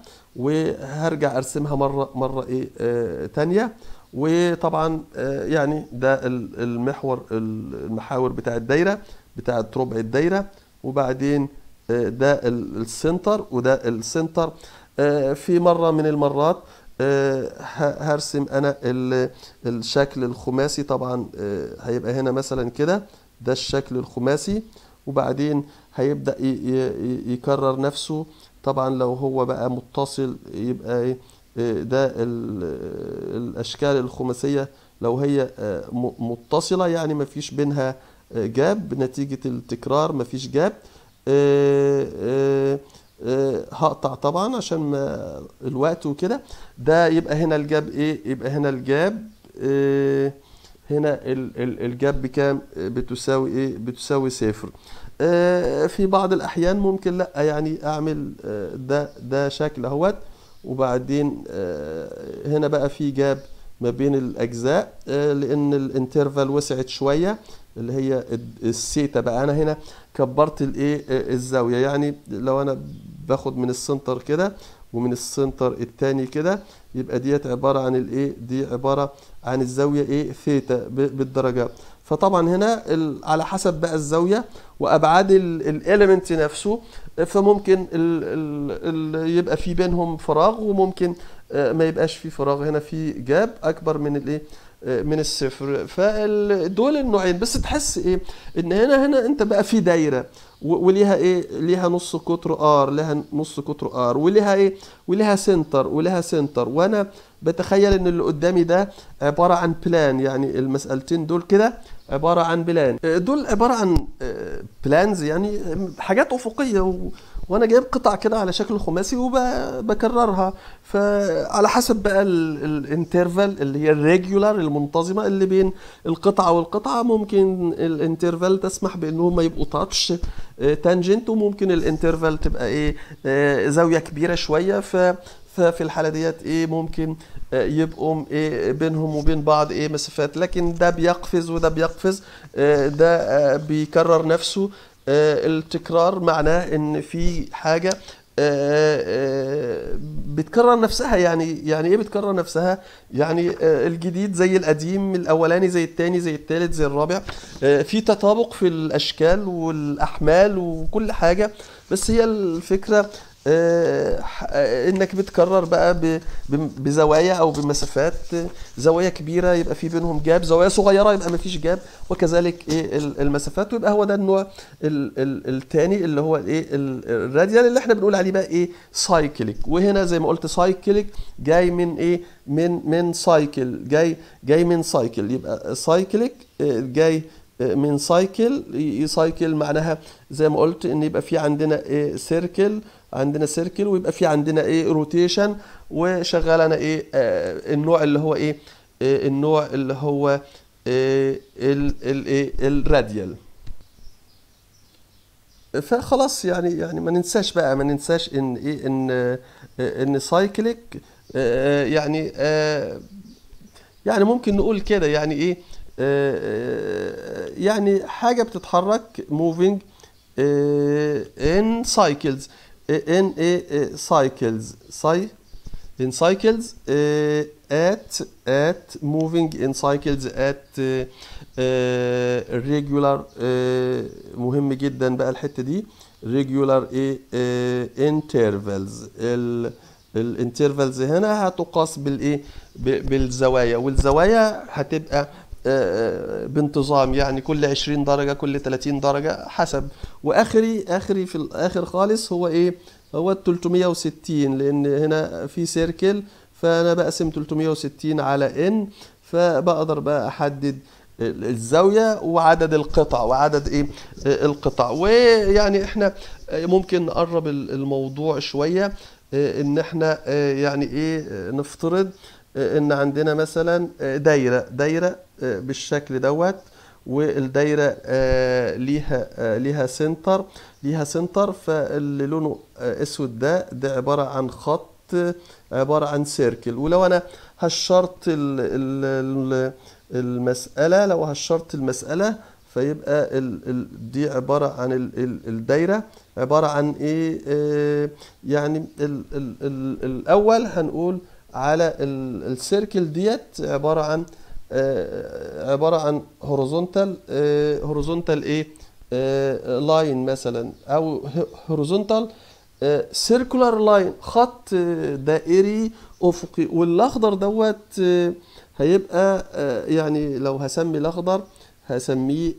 وهرجع ارسمها مره مره ايه آه، تانية وطبعا آه، يعني ده ال- المحور المحاور بتاع الدايره بتاعت ربع الدايره وبعدين آه، ده ال- السنتر وده السنتر آه، في مره من المرات آه، ه- هرسم انا ال- الشكل الخماسي طبعا آه، هيبقى هنا مثلا كده ده الشكل الخماسي وبعدين هيبدأ ي- ي- يكرر نفسه طبعا لو هو بقى متصل يبقى ايه آه، ده ال- الاشكال الخماسية لو هي آه، م- متصلة يعني مفيش بينها آه، جاب نتيجة التكرار مفيش جاب آه، آه، آه، هقطع طبعا عشان ما الوقت وكده ده يبقى هنا الجاب ايه يبقى هنا الجاب آه، هنا ال- ال- الجاب بكام آه، بتساوي ايه بتساوي صفر آه، في بعض الاحيان ممكن لا يعني اعمل آه، ده ده شكل اهوت وبعدين آه، هنا بقى في جاب ما بين الاجزاء آه، لان الانترفال وسعت شويه اللي هي الد- السيتا بقى انا هنا كبرت الايه آه، الزاويه يعني لو انا باخد من السنتر كده ومن السنتر التاني كده يبقى ديت عباره عن الايه دي عباره عن الزاويه ايه ثيتا ب- بالدرجات فطبعا هنا ال- على حسب بقى الزاويه وابعاد الاليمنت نفسه فممكن ال ال ال يبقى في بينهم فراغ وممكن آه، ما يبقاش في فراغ هنا في جاب اكبر من الايه آه، من الصفر فدول النوعين بس تحس ايه ان هنا هنا انت بقى في دايره و- وليها ايه ليها نص قطر ار ليها نص قطر ار وليها ايه وليها سنتر وليها سنتر وانا بتخيل ان اللي قدامي ده عباره عن بلان يعني المسألتين دول كده عباره عن بلان آه، دول عباره عن بلانز يعني حاجات افقيه و... وانا جايب قطع كده على شكل خماسي وبكررها فعلى حسب بقى الانترفال اللي هي الريجولار المنتظمه اللي بين القطعه والقطعه ممكن الانترفال تسمح بان هم يبقوا تاتش تانجنت وممكن الانترفال تبقى ايه آه، زاويه كبيره شويه ف ففي الحاله ديت ايه ممكن آه، يبقوا ايه بينهم وبين بعض ايه مسافات لكن ده بيقفز وده بيقفز آه، ده آه، بيكرر نفسه آه، التكرار معناه ان في حاجه آه، آه، بتكرر نفسها يعني يعني ايه بتكرر نفسها يعني آه، الجديد زي القديم الاولاني زي التاني زي التالت زي الرابع آه، في تطابق في الاشكال والاحمال وكل حاجه بس هي الفكره آه، ح- آه، انك بتكرر بقى ب- ب- بزوايا او بمسافات آه، زوايا كبيره يبقى في بينهم جاب زوايا صغيره يبقى ما فيش جاب وكذلك ايه ال- المسافات ويبقى هو ده النوع ال- ال- التاني اللي هو الايه ال- الراديال اللي احنا بنقول عليه بقى ايه سايكليك وهنا زي ما قلت سايكليك جاي من ايه من من سايكل جاي جاي من سايكل يبقى سايكليك آه، جاي آه، من سايكل يسايكل معناها زي ما قلت ان يبقى في عندنا ايه سيركل عندنا سيركل ويبقى في عندنا ايه روتيشن وشغال انا ايه آه النوع اللي هو ايه آه النوع اللي هو آه ال ال ايه الراديال فخلاص يعني يعني ما ننساش بقى ما ننساش ان ايه ان آه، ان سايكليك آه، يعني آه، يعني ممكن نقول كده يعني ايه آه، آه، يعني حاجة بتتحرك moving آه، in cycles آه، in a آه، cycles cy in cycles آه، at at moving in cycles at آه، آه، regular آه، مهم جدا بقى الحتة دي regular ايه آه، intervals ال الانترفالز هنا هتقاس بالايه ب- بالزوايا والزوايا هتبقى آه، آه، بانتظام يعني كل 20 درجة كل 30 درجة حسب واخري اخري في الاخر خالص هو ايه هو ال 360 لان هنا في سيركل فانا بقسم 360 على ان فبقدر بقى احدد ال- الزاوية وعدد القطع وعدد ايه آه، القطع ويعني احنا آه، ممكن نقرب ال- الموضوع شوية آه، ان احنا آه، يعني ايه آه، نفترض آه، ان عندنا مثلا آه، دايرة دايرة آه، بالشكل دوت والدايرة آه، ليها آه، ليها سنتر ليها سنتر فاللي لونه آه، اسود ده ده عبارة عن خط آه، عبارة عن سيركل ولو انا هشرت ال ال ال المسألة لو هشرت المسألة فيبقى ال ال دي عبارة عن ال ال الدايرة عبارة عن ايه آه، يعني ال ال ال الأول هنقول على ال السيركل ديت عبارة عن آه، عبارة عن هوريزونتال هوريزونتال ايه لاين مثلا او هوريزونتال سيركولار لاين خط آه، دائري افقي والاخضر دوت آه، هيبقى آه، يعني لو هسمي الاخضر هسميه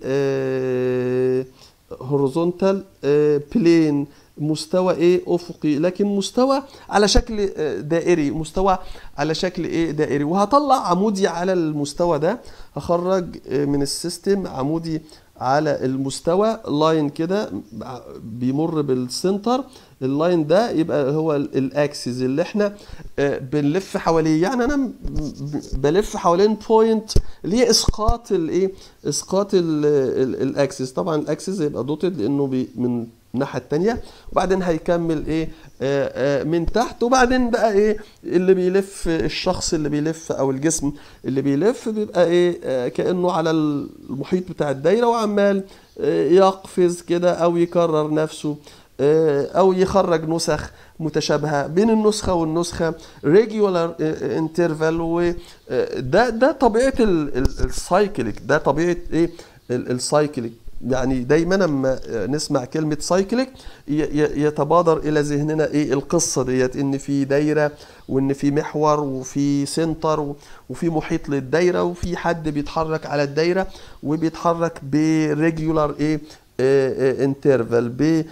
هوريزونتال بلين مستوى ايه افقي لكن مستوى على شكل آه، دائري مستوى على شكل ايه دائري وهطلع عمودي على المستوى ده هخرج آه، من السيستم عمودي على المستوى لاين كده بيمر بالسنتر اللاين ده يبقى هو ال- الاكسس اللي احنا آه، بنلف حواليه يعني انا م- ب- بلف حوالين بوينت اللي هي اسقاط الايه اسقاط ال- ال- الاكسس طبعا الاكسس هيبقى دوتد لانه بي من الناحيه التانية وبعدين هيكمل ايه آه، آه، من تحت وبعدين بقى ايه اللي بيلف الشخص اللي بيلف او الجسم اللي بيلف بيبقى ايه آه، كانه على المحيط بتاع الدايره وعمال آه، يقفز كده او يكرر نفسه آه، او يخرج نسخ متشابهه بين النسخه والنسخه ريجولار انترفال وده ده طبيعه السايكليك ده طبيعه ايه السايكليك يعني دايما لما نسمع كلمة سايكليك يتبادر إلى ذهننا إيه القصة ديت إن في دايرة وإن في محور وفي سنتر و- وفي محيط للدايرة وفي حد بيتحرك على الدايرة وبيتحرك بريجولار إيه انترفال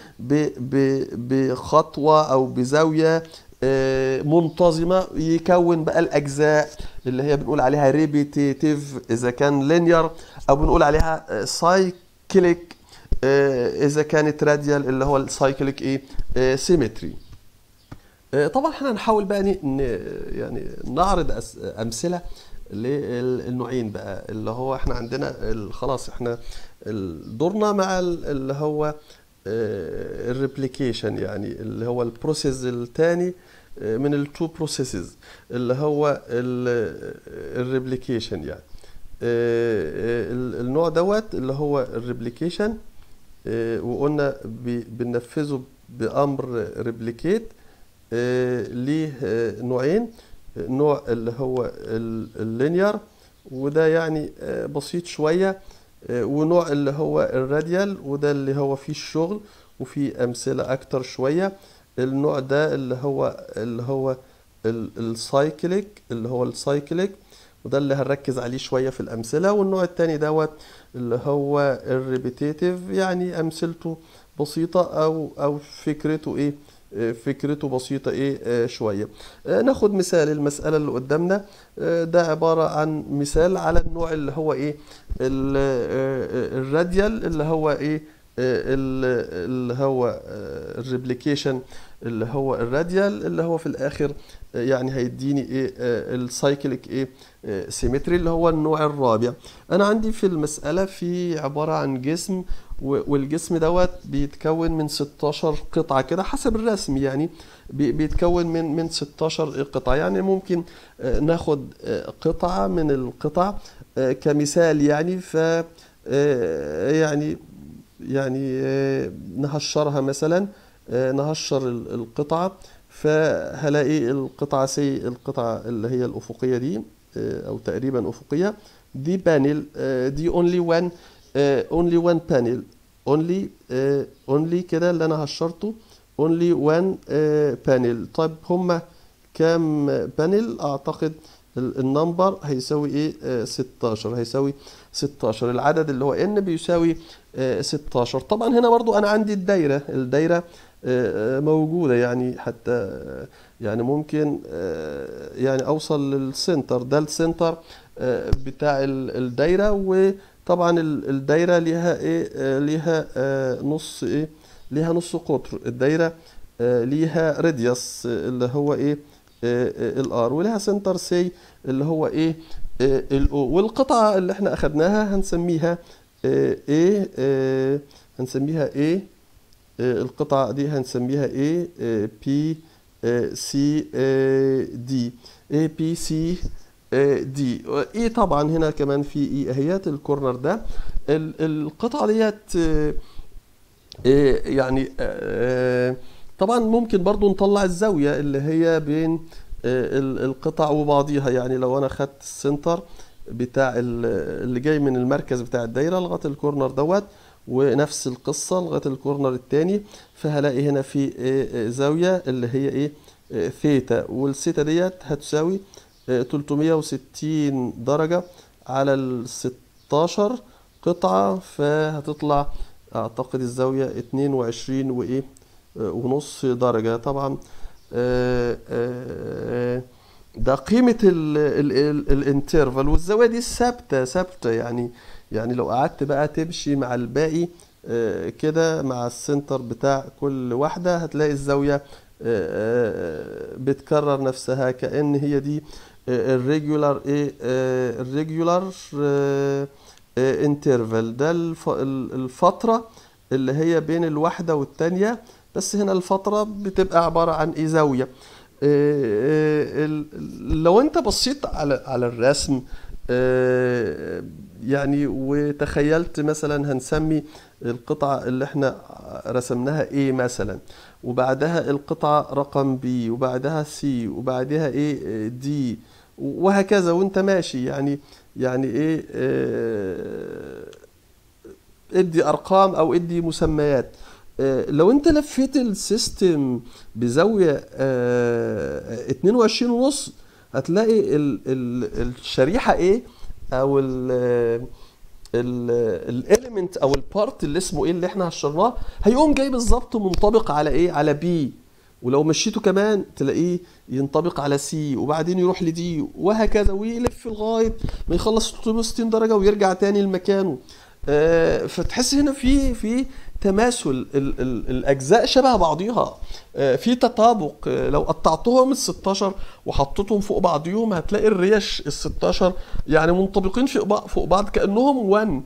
بخطوة أو بزاوية آه، منتظمة يكون بقى الأجزاء اللي هي بنقول عليها ريبيتيتيف إذا كان لينير أو بنقول عليها سايكليك إذا كانت راديال اللي هو السايكليك إيه سيمتري طبعا احنا هنحاول بقى ن- ن- يعني نعرض أس- أمثلة للنوعين بقى اللي هو احنا عندنا ال- خلاص احنا ال- دورنا مع ال- اللي هو الريبليكيشن يعني اللي هو البروسيس الثاني من التو بروسيسز اللي هو الريبليكيشن يعني آه، ال- النوع دوت اللي هو الريبليكيشن وقلنا بي- بننفذه بأمر ريبليكيت ليه آه، نوعين نوع اللي هو اللينير وده يعني آه، بسيط شوية آه، ونوع اللي هو الراديال وده اللي هو فيه الشغل وفيه أمثلة أكتر شوية النوع ده اللي هو اللي هو ال- السايكليك اللي هو السايكليك وده اللي هنركز عليه شوية في الأمثلة والنوع التاني دوت اللي هو الريبيتيتيف يعني أمثلته بسيطة أو أو فكرته إيه آه، فكرته بسيطة إيه آه، شوية آه، ناخد مثال المسألة اللي قدامنا آه، ده عبارة عن مثال على النوع اللي هو إيه ال- آه، الراديال اللي هو إيه آه، ال- اللي هو الريبليكيشن اللي هو الراديال اللي هو في الآخر آه، يعني هيديني إيه آه، السايكليك إيه سيمتري اللي هو النوع الرابع انا عندي في المسألة في عبارة عن جسم و- والجسم دوت بيتكون من 16 قطعة كده حسب الرسم يعني بي- بيتكون من من 16 قطعة يعني ممكن آه، ناخد آه، قطعة من القطع آه، كمثال يعني ف آه، يعني يعني آه، نهشرها مثلا آه، نهشر ال- القطعة فهلاقي القطعة سي القطعة اللي هي الأفقية دي آه، أو تقريبا أفقية دي بانل آه، دي only one آه، only one panel only آه، only كده اللي أنا هشرته only one آه، panel طيب هما كام بانل أعتقد ال- النمبر هيساوي ايه آه، 16 هيساوي 16 العدد اللي هو n بيساوي آه، 16 طبعا هنا برضو انا عندي الدايرة الدايرة آه، آه، موجودة يعني حتى آه، يعني ممكن آه، يعني اوصل للسنتر ده السنتر آه، بتاع ال- الدايرة وطبعا ال- الدايرة ليها ايه آه، ليها آه، نص ايه ليها نص قطر الدايرة آه، ليها راديوس اللي هو ايه الار ولها سنتر سي اللي هو ايه الاو والقطعة اللي احنا اخدناها هنسميها ايه هنسميها ايه القطعة دي هنسميها ايه بي سي دي اي بي سي دي ايه طبعا هنا كمان في ايه اهيات الكورنر ده ال- القطعة ديت آه، إيه يعني آه، طبعا ممكن برضو نطلع الزاوية اللي هي بين آه، ال- القطع وبعضيها يعني لو انا خدت السنتر بتاع ال- اللي جاي من المركز بتاع الدايرة لغاية الكورنر دوت ونفس القصة لغاية الكورنر التاني فهلاقي هنا في آه، آه، زاوية اللي هي ايه آه، ثيتا والثيتا ديت هتساوي آه، 360 درجة على ال 16 قطعة فهتطلع اعتقد الزاوية 22 وايه آه، ونص درجة طبعا آه، آه، ده قيمة الانترفال والزاوية دي ثابتة ثابتة يعني يعني لو قعدت بقى تمشي مع الباقي آه، كده مع السنتر بتاع كل واحدة هتلاقي الزاوية آه، آه، بتكرر نفسها كأن هي دي الريجولار ايه الريجولار انترفال ده الف- ال- الفترة اللي هي بين الواحدة والتانية بس هنا الفترة بتبقى عبارة عن ايه زاوية آه، ال- لو انت بصيت على على الرسم آه، يعني وتخيلت مثلا هنسمي القطعة اللي احنا رسمناها A مثلا وبعدها القطعة رقم B وبعدها C وبعدها ايه D وهكذا وانت ماشي يعني يعني ايه آه، ادي ارقام او ادي مسميات آه، لو انت لفيت السيستم بزاوية آه، 22 ونص هتلاقي ال ال الشريحة ايه او ال الاليمنت او البارت اللي اسمه ايه اللي احنا هشرناه هيقوم جاي بالظبط منطبق على ايه على بي ولو مشيته كمان تلاقيه ينطبق على سي وبعدين يروح لدي وهكذا ويلف لغايه ما يخلص 360 درجه ويرجع تاني لمكانه آه، فتحس هنا في في تماثل ال ال الاجزاء شبه بعضيها آه، في تطابق آه، لو قطعتهم ال 16 وحطيتهم فوق بعضيهم هتلاقي الريش ال 16 يعني منطبقين في بعض فوق بعض كانهم وان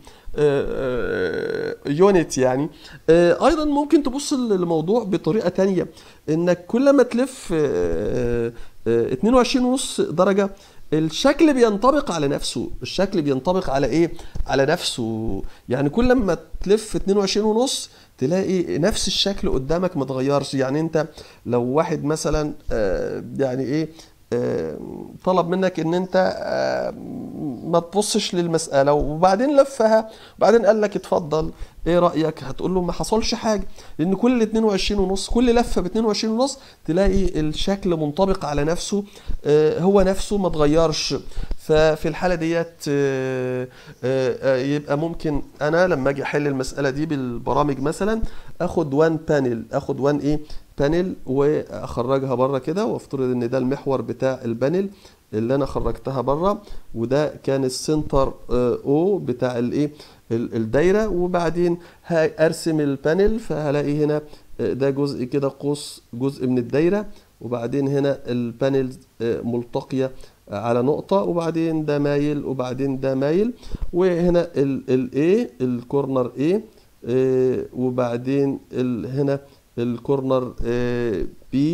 يونت يعني آه، ايضا ممكن تبص للموضوع بطريقه تانية انك كل ما تلف آه، آه، 22 ونص درجه الشكل بينطبق على نفسه الشكل بينطبق على ايه على نفسه يعني كل ما تلف 22 ونص تلاقي نفس الشكل قدامك ما اتغيرش يعني انت لو واحد مثلا آه، يعني ايه آه، طلب منك ان انت آه، ما تبصش للمسألة وبعدين لفها وبعدين قال لك اتفضل ايه رأيك هتقول له ما حصلش حاجة لان كل 22 ونص كل لفة ب 22 ونص تلاقي الشكل منطبق على نفسه آه، هو نفسه ما اتغيرش ففي الحالة ديت آه، آه، آه، يبقى ممكن انا لما اجي احل المسألة دي بالبرامج مثلا اخد وان بانل اخد وان ايه بانل واخرجها بره كده وافترض ان ده المحور بتاع البانل اللي انا خرجتها بره وده كان السنتر او بتاع الايه ال- الدايره وبعدين ه- ارسم البانل فهلاقي هنا آه، ده جزء كده قوس جزء من الدايره وبعدين هنا البانل آه، ملتقيه على نقطة وبعدين ده مايل وبعدين ده مايل وهنا ال A الكورنر A آه، وبعدين ال هنا الكورنر آه، B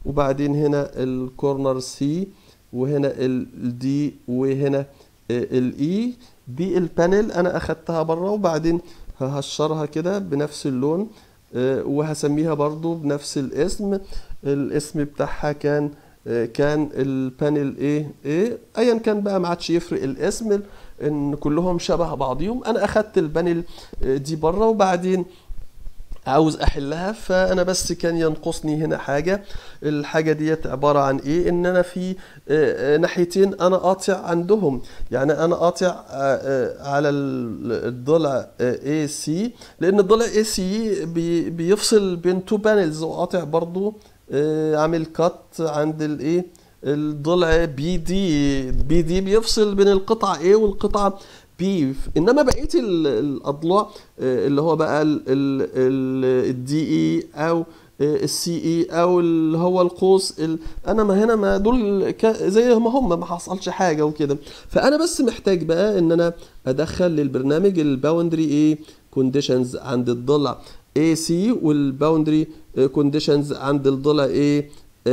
وبعدين هنا الكورنر سي وهنا الدي وهنا الاي دي البانل انا اخدتها بره وبعدين ههشرها كده بنفس اللون آه، وهسميها برضو بنفس الاسم الاسم بتاعها كان آه، كان البانل ايه ايه ايا كان بقى ما عادش يفرق الاسم ان كلهم شبه بعضيهم انا اخدت البانل آه، دي بره وبعدين عاوز احلها فانا بس كان ينقصني هنا حاجه الحاجه ديت عباره عن ايه ان انا في آه، آه، ناحيتين انا قاطع عندهم يعني انا قاطع آه، آه، على ال- الضلع اي سي لان الضلع اي سي بيفصل بين تو بانلز وقاطع برضو آه، عامل كات عند الايه الضلع بي دي بي دي بيفصل بين القطعه A والقطعه B انما بقيه ال- الاضلاع آه، اللي هو بقى الدي اي او السي اي او اللي هو القوس ال... انا ما هنا ما دول ك... زي ما هم ما حصلش حاجه وكده فانا بس محتاج بقى ان انا ادخل للبرنامج الباوندري ايه كونديشنز عند الضلع اي سي والباوندري كونديشنز عند الضلع ايه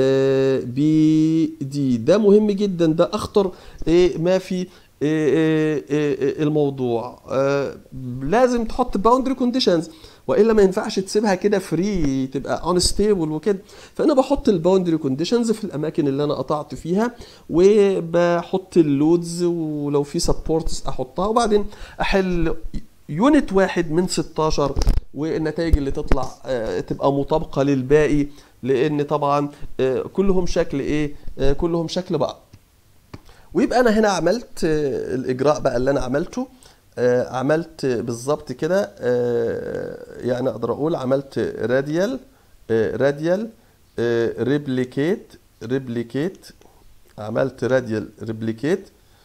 بي دي ده مهم جدا ده اخطر إيه ما في إيه إيه إيه الموضوع آه، لازم تحط باوندري كونديشنز والا ما ينفعش تسيبها كده فري تبقى انستيبل وكده فانا بحط الباوندري كونديشنز في الاماكن اللي انا قطعت فيها وبحط اللودز ولو في سبورتس احطها وبعدين احل يونت واحد من 16 والنتائج اللي تطلع آه، تبقى مطابقه للباقي لان طبعا آه، كلهم شكل ايه آه، كلهم شكل بعض ويبقى انا هنا عملت آه، الاجراء بقى اللي انا عملته آه، عملت بالظبط كده آه، يعني اقدر اقول عملت راديال راديال ريبليكيت ريبليكيت عملت راديال ريبليكيت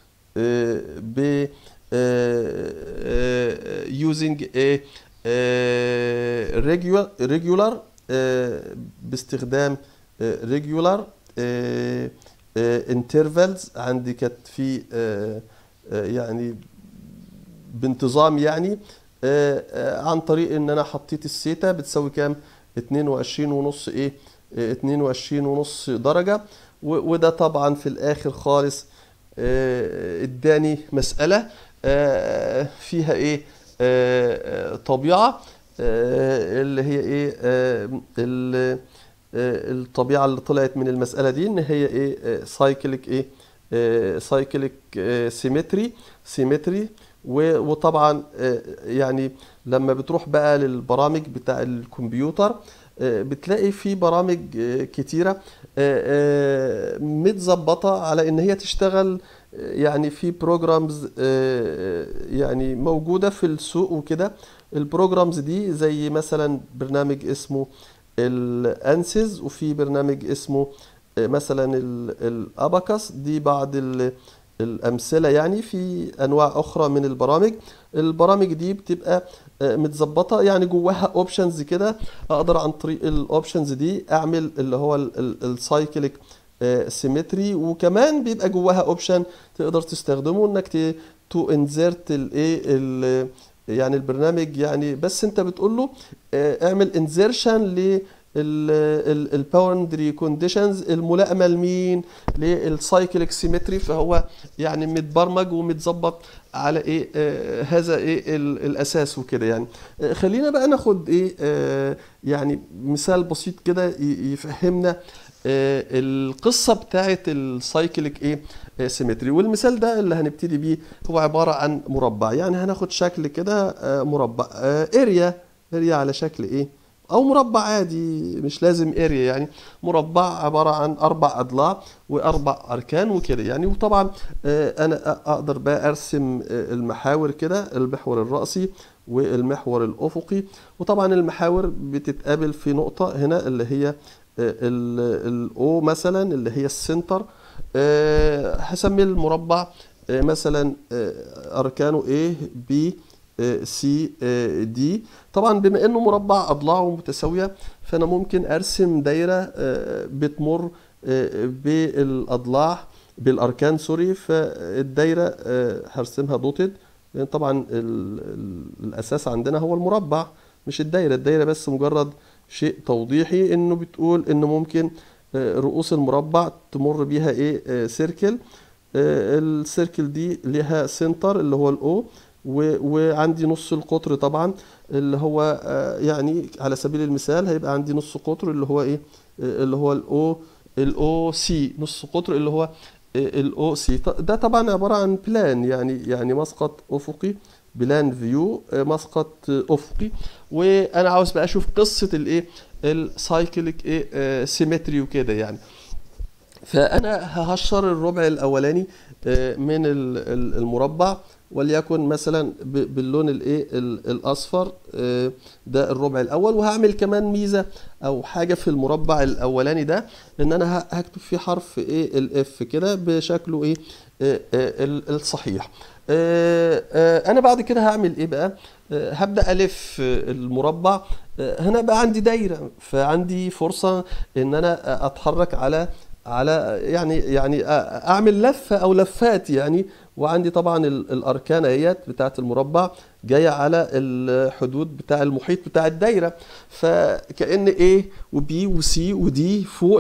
ب using a regular regular آه، باستخدام آه، regular آه، آه، intervals عندي كانت في آه، آه، يعني بانتظام يعني آه، آه، عن طريق ان انا حطيت السيتا بتساوي كام 22 ونص ايه آه، 22 ونص درجة و- وده طبعا في الاخر خالص آه، اداني مسألة آه، فيها ايه آه، آه، طبيعة آه، اللي هي ايه آه، ال- آه، الطبيعة اللي طلعت من المسألة دي ان هي ايه سايكليك ايه سايكليك سيمتري سيمتري وطبعا آه، يعني لما بتروح بقى للبرامج بتاع الكمبيوتر آه، بتلاقي في برامج آه، كتيرة آه، آه، متظبطة على ان هي تشتغل آه، يعني في بروجرامز يعني موجودة في السوق وكده البروجرامز دي زي مثلا برنامج اسمه الانسز وفي برنامج اسمه آه، مثلا الاباكس دي بعض ال- الامثله يعني في انواع اخرى من البرامج البرامج دي بتبقى آه، متظبطه يعني جواها اوبشنز كده اقدر عن طريق الاوبشنز دي اعمل اللي هو السايكليك سيمتري وكمان بيبقى جواها اوبشن تقدر تستخدمه انك تو انزرت الايه ال- يعني البرنامج يعني بس انت بتقول له آه، اعمل انزرشن ل الباوندري كونديشنز الملائمه لمين للسايكليك سيمتري فهو يعني متبرمج ومتظبط على ايه آه هذا ايه ال- الاساس وكده يعني آه خلينا بقى ناخد ايه آه يعني مثال بسيط كده ي- يفهمنا آه القصه بتاعه السايكليك ايه آه سيمتري والمثال ده اللي هنبتدي بيه هو عباره عن مربع يعني هناخد شكل كده آه مربع آه اريا اريا على شكل ايه او مربع عادي مش لازم اريا يعني مربع عباره عن اربع اضلاع واربع اركان وكده يعني وطبعا آه، انا أ- اقدر بقى ارسم آه، المحاور كده المحور الرأسي والمحور الافقي وطبعا المحاور بتتقابل في نقطه هنا اللي هي الاو مثلا اللي هي السنتر آه، هسمي المربع آه، مثلا آه، اركانه A B سي دي طبعا بما انه مربع اضلاعه متساويه فانا ممكن ارسم دايره آه، بتمر آه، بالاضلاع بالاركان سوري فالدايره آه، هرسمها دوتد لان طبعا ال- ال- الاساس عندنا هو المربع مش الدايره الدايره بس مجرد شيء توضيحي انه بتقول انه ممكن آه، رؤوس المربع تمر بيها ايه آه، سيركل آه، السيركل دي ليها سنتر اللي هو الاو وعندي نص القطر طبعا اللي هو آه، يعني على سبيل المثال هيبقى عندي نص قطر اللي هو ايه آه، اللي هو الاو الاو سي نص قطر اللي هو الاو سي ده طبعا عبارة عن بلان يعني يعني مسقط افقي بلان فيو مسقط افقي وانا عاوز بقى اشوف قصة الايه السايكليك ايه سيمتري وكده يعني فانا ههشر الربع الاولاني آه، من ال- ال- المربع وليكن مثلا ب- باللون الايه ال- الاصفر آه، ده الربع الاول وهعمل كمان ميزه او حاجه في المربع الاولاني ده ان انا ه- هكتب فيه حرف ايه الاف كده بشكله ايه آه، آه، ال- الصحيح آه، آه، انا بعد كده هعمل ايه بقى آه، هبدا الف آه، المربع آه، هنا بقى عندي دايره فعندي فرصه ان انا اتحرك على على يعني يعني أ- اعمل لفه او لفات يعني وعندي طبعا ال- الاركان اهيت بتاعه المربع جايه على الحدود بتاع المحيط بتاع الدايره فكأن A وبي وسي ودي فوق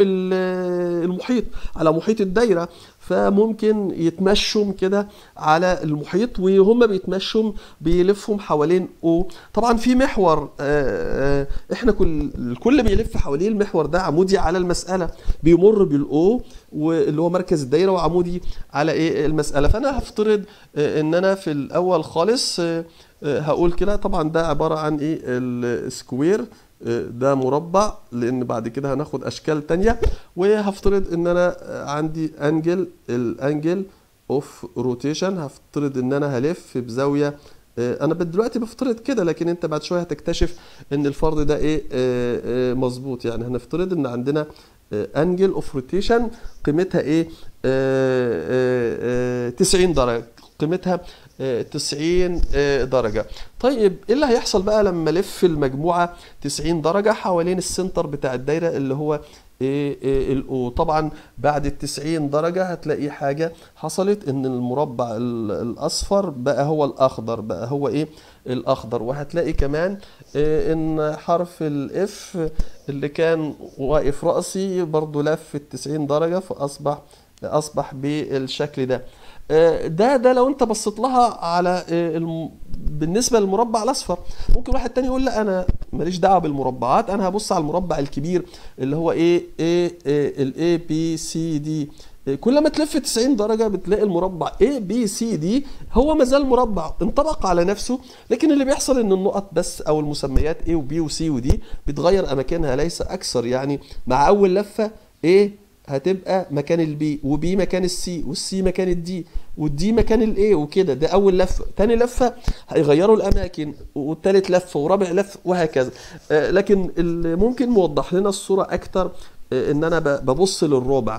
ال- المحيط على محيط الدايره فممكن يتمشوا كده على المحيط وهم بيتمشوا بيلفهم حوالين او طبعا في محور آه، آه، احنا كل الكل بيلف حواليه المحور ده عمودي على المساله بيمر بالاو واللي هو مركز الدايره وعمودي على ايه المساله فانا هفترض آه، ان انا في الاول خالص آه، آه، هقول كده طبعا ده عباره عن ايه السكوير آه، ده مربع لان بعد كده هناخد اشكال تانية وهفترض ان انا آه، عندي انجل الانجل اوف روتيشن هفترض ان انا هلف بزاويه آه، انا دلوقتي بفترض كده لكن انت بعد شويه هتكتشف ان الفرض ده ايه آه، آه، مظبوط يعني هنفترض ان عندنا انجل اوف روتيشن قيمتها ايه آه، آه، آه، 90 درجه قيمتها آه، 90 آه، درجه طيب ايه اللي هيحصل بقى لما الف المجموعه 90 درجه حوالين السنتر بتاع الدايره اللي هو ايه إيه الاو طبعا بعد ال 90 درجه هتلاقي حاجه حصلت ان المربع ال- الاصفر بقى هو الاخضر بقى هو ايه الاخضر وهتلاقي كمان إيه ان حرف الاف اللي كان واقف رأسي برضو لف ال 90 درجه فاصبح اصبح بالشكل ده آه، ده ده لو انت بصيت لها على آه، الم... بالنسبه للمربع الاصفر ممكن واحد تاني يقول لا انا ماليش دعوه بالمربعات انا هبص على المربع الكبير اللي هو ايه ايه الاي بي سي دي كل ما تلف 90 درجة بتلاقي المربع A B C D هو مازال مربع انطبق على نفسه لكن اللي بيحصل ان النقط بس او المسميات A و B و C و D بتغير اماكنها ليس اكثر يعني مع اول لفة A هتبقى مكان البي وبي مكان السي والسي مكان الدي والدي مكان الاي وكده ده اول لفه تاني لفه هيغيروا الاماكن والتالت لفه ورابع لفه وهكذا آه، لكن اللي ممكن موضح لنا الصوره اكتر آه، ان انا ب- ببص للربع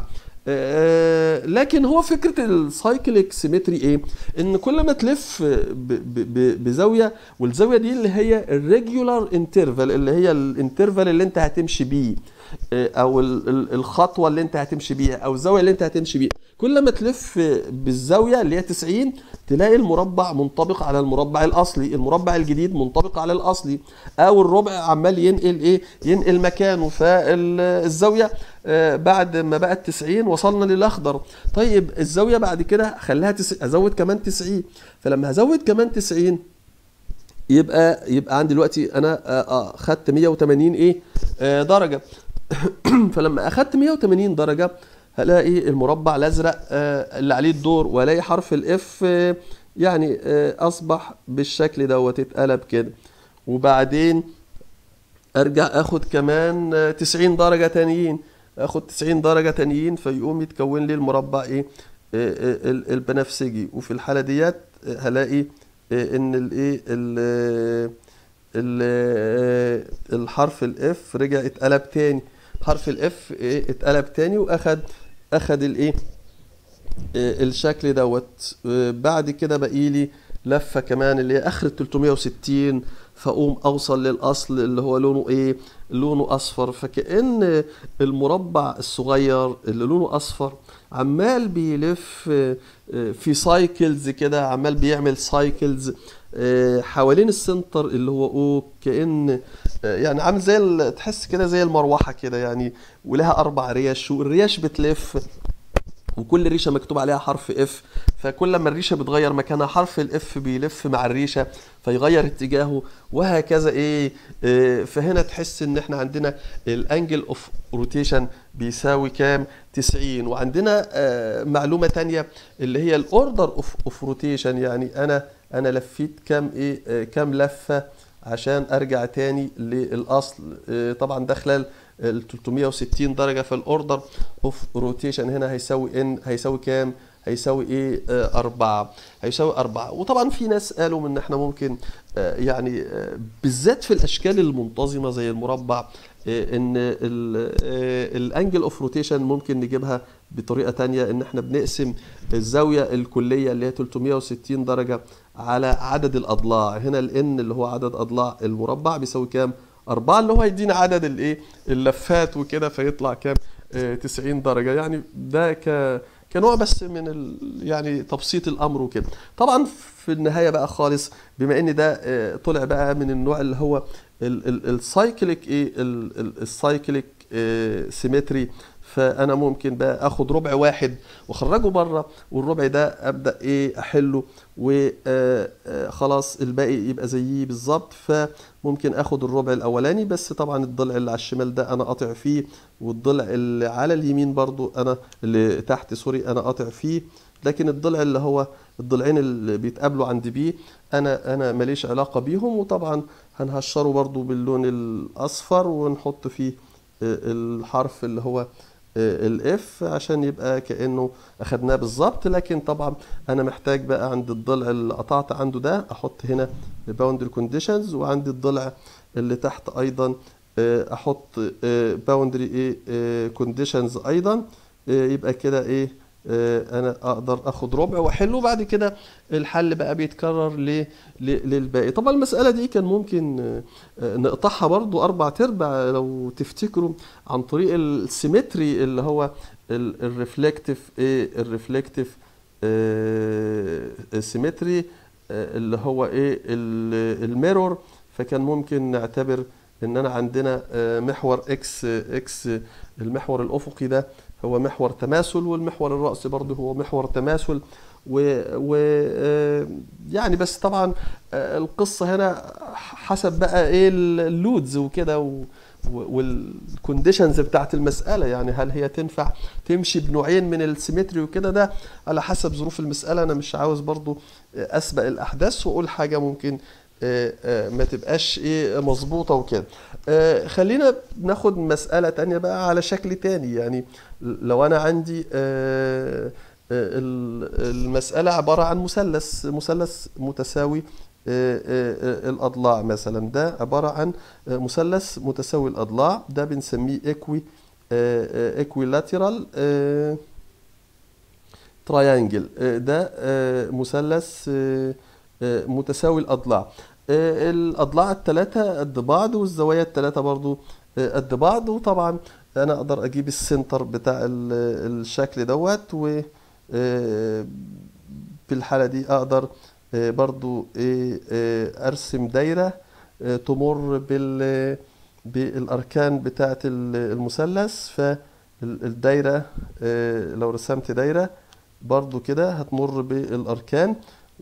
آه، لكن هو فكره السايكليك سيمتري ايه ان كل ما تلف ب- ب- ب- بزاويه والزاويه دي اللي هي الريجولار انترفال اللي هي الانترفال اللي انت هتمشي بيه آه، او ال- ال- الخطوه اللي انت هتمشي بيها او الزاويه اللي انت هتمشي بيها كل ما تلف بالزاويه اللي هي 90 تلاقي المربع منطبق على المربع الاصلي المربع الجديد منطبق على الاصلي او الربع عمال ينقل ايه ينقل مكانه فالزاويه آه، بعد ما بقت 90 وصلنا للاخضر طيب الزاويه بعد كده خليها تس... ازود كمان 90 فلما هزود كمان 90 يبقى يبقى عندي دلوقتي انا آه، آه، خدت 180 ايه آه، درجه فلما اخدت 180 درجه هلاقي المربع الازرق آه، اللي عليه الدور والاقي حرف الاف آه، يعني آه، اصبح بالشكل دوت اتقلب كده وبعدين ارجع اخد كمان آه، 90 درجه تانيين اخد 90 درجه تانيين فيقوم يتكون لي المربع ايه آه، آه، ال- البنفسجي وفي الحاله ديت آه، هلاقي آه، ان الايه ال- ال- الحرف الاف رجع اتقلب تاني حرف الاف اتقلب تاني واخد اخد الايه آه، الشكل دوت آه، بعد كده بقي لي لفه كمان اللي هي اخر 360 فاقوم اوصل للاصل اللي هو لونه ايه لونه اصفر فكأن المربع الصغير اللي لونه اصفر عمال بيلف آه، آه، في سايكلز كده عمال بيعمل سايكلز آه، حوالين السنتر اللي هو او كأن آه، يعني عامل زي ال- تحس كده زي المروحة كده يعني ولها أربع ريش والريش بتلف وكل ريشه مكتوب عليها حرف اف فكل ما الريشه بتغير مكانها حرف الاف بيلف مع الريشه فيغير اتجاهه وهكذا ايه آه، فهنا تحس ان احنا عندنا الانجل اوف روتيشن بيساوي كام 90 وعندنا آه، معلومه تانية اللي هي الاوردر اوف اوف روتيشن يعني انا انا لفيت كام ايه آه، كام لفه عشان ارجع تاني للاصل آه، طبعا ده خلال ال 360 درجه فالاوردر اوف روتيشن هنا هيساوي ان هيساوي كام هيساوي ايه آه أربعة هيساوي أربعة وطبعا في ناس قالوا ان احنا ممكن آه يعني آه بالذات في الاشكال المنتظمه زي المربع آه ان الانجل اوف روتيشن ممكن نجيبها بطريقه تانية ان احنا بنقسم الزاويه الكليه اللي هي 360 درجه على عدد الاضلاع هنا الان اللي هو عدد اضلاع المربع بيساوي كام أربعة اللي هو هيدينا عدد الإيه اللفات وكده فيطلع كام آه 90 درجة يعني ده ك كنوع بس من ال... يعني تبسيط الامر وكده طبعا في النهايه بقى خالص بما ان ده آه، طلع بقى من النوع اللي هو السايكليك ايه السايكليك سيمتري فانا ممكن بقى اخد ربع واحد واخرجه بره والربع ده ابدا ايه احله وخلاص الباقي يبقى زيه بالظبط فممكن اخد الربع الاولاني بس طبعا الضلع اللي على الشمال ده انا قاطع فيه والضلع اللي على اليمين برضو انا اللي تحت سوري انا قاطع فيه لكن الضلع اللي هو الضلعين اللي بيتقابلوا عند بي انا انا ماليش علاقه بيهم وطبعا هنهشره برضو باللون الاصفر ونحط فيه آه، الحرف اللي هو الاف عشان يبقى كانه اخدناه بالظبط لكن طبعا انا محتاج بقى عند الضلع اللي قطعت عنده ده احط هنا باوندري كونديشنز وعند الضلع اللي تحت ايضا آه، احط باوندري ايه كونديشنز ايضا آه، يبقى كده ايه آه، انا اقدر اخد ربع واحله بعد كده الحل بقى بيتكرر ل- ل- للباقي طبعا المسألة دي كان ممكن آه، آه، نقطعها برضو اربع تربع لو تفتكروا عن طريق السيمتري اللي هو الريفلكتيف ايه الريفلكتيف سيمتري اللي هو ايه الميرور فكان ممكن نعتبر ان انا عندنا آه، محور اكس اكس المحور الافقي ده هو محور تماثل والمحور الرأسي برضه هو محور تماثل و, و آه، يعني بس طبعا آه، القصة هنا حسب بقى ايه اللودز وكده و والكونديشنز بتاعت المسألة يعني هل هي تنفع تمشي بنوعين من السيمتري وكده ده على حسب ظروف المسألة أنا مش عاوز برضو آه، أسبق الأحداث وأقول حاجة ممكن آه، آه، ما تبقاش ايه مظبوطة وكده آه، خلينا ناخد مسألة تانية بقى على شكل تاني يعني لو أنا عندي آه، آه، ال- المسألة عبارة عن مثلث مثلث متساوي آه، آه، آه، الأضلاع مثلا ده عبارة عن آه، مثلث متساوي الأضلاع ده بنسميه equi آه، آه، equilateral آه، تراينجل ده آه، مثلث آه، آه، متساوي الأضلاع آه، الأضلاع الثلاثة قد بعض والزوايا الثلاثة برضو آه، قد بعض وطبعا أنا أقدر أجيب السنتر بتاع ال- الشكل دوت و آه، في الحالة دي أقدر آه، برضو آه، آه، أرسم دايرة آه، تمر بال بالأركان بتاعة ال- المثلث فالدايرة آه، لو رسمت دايرة برضو كده هتمر بالأركان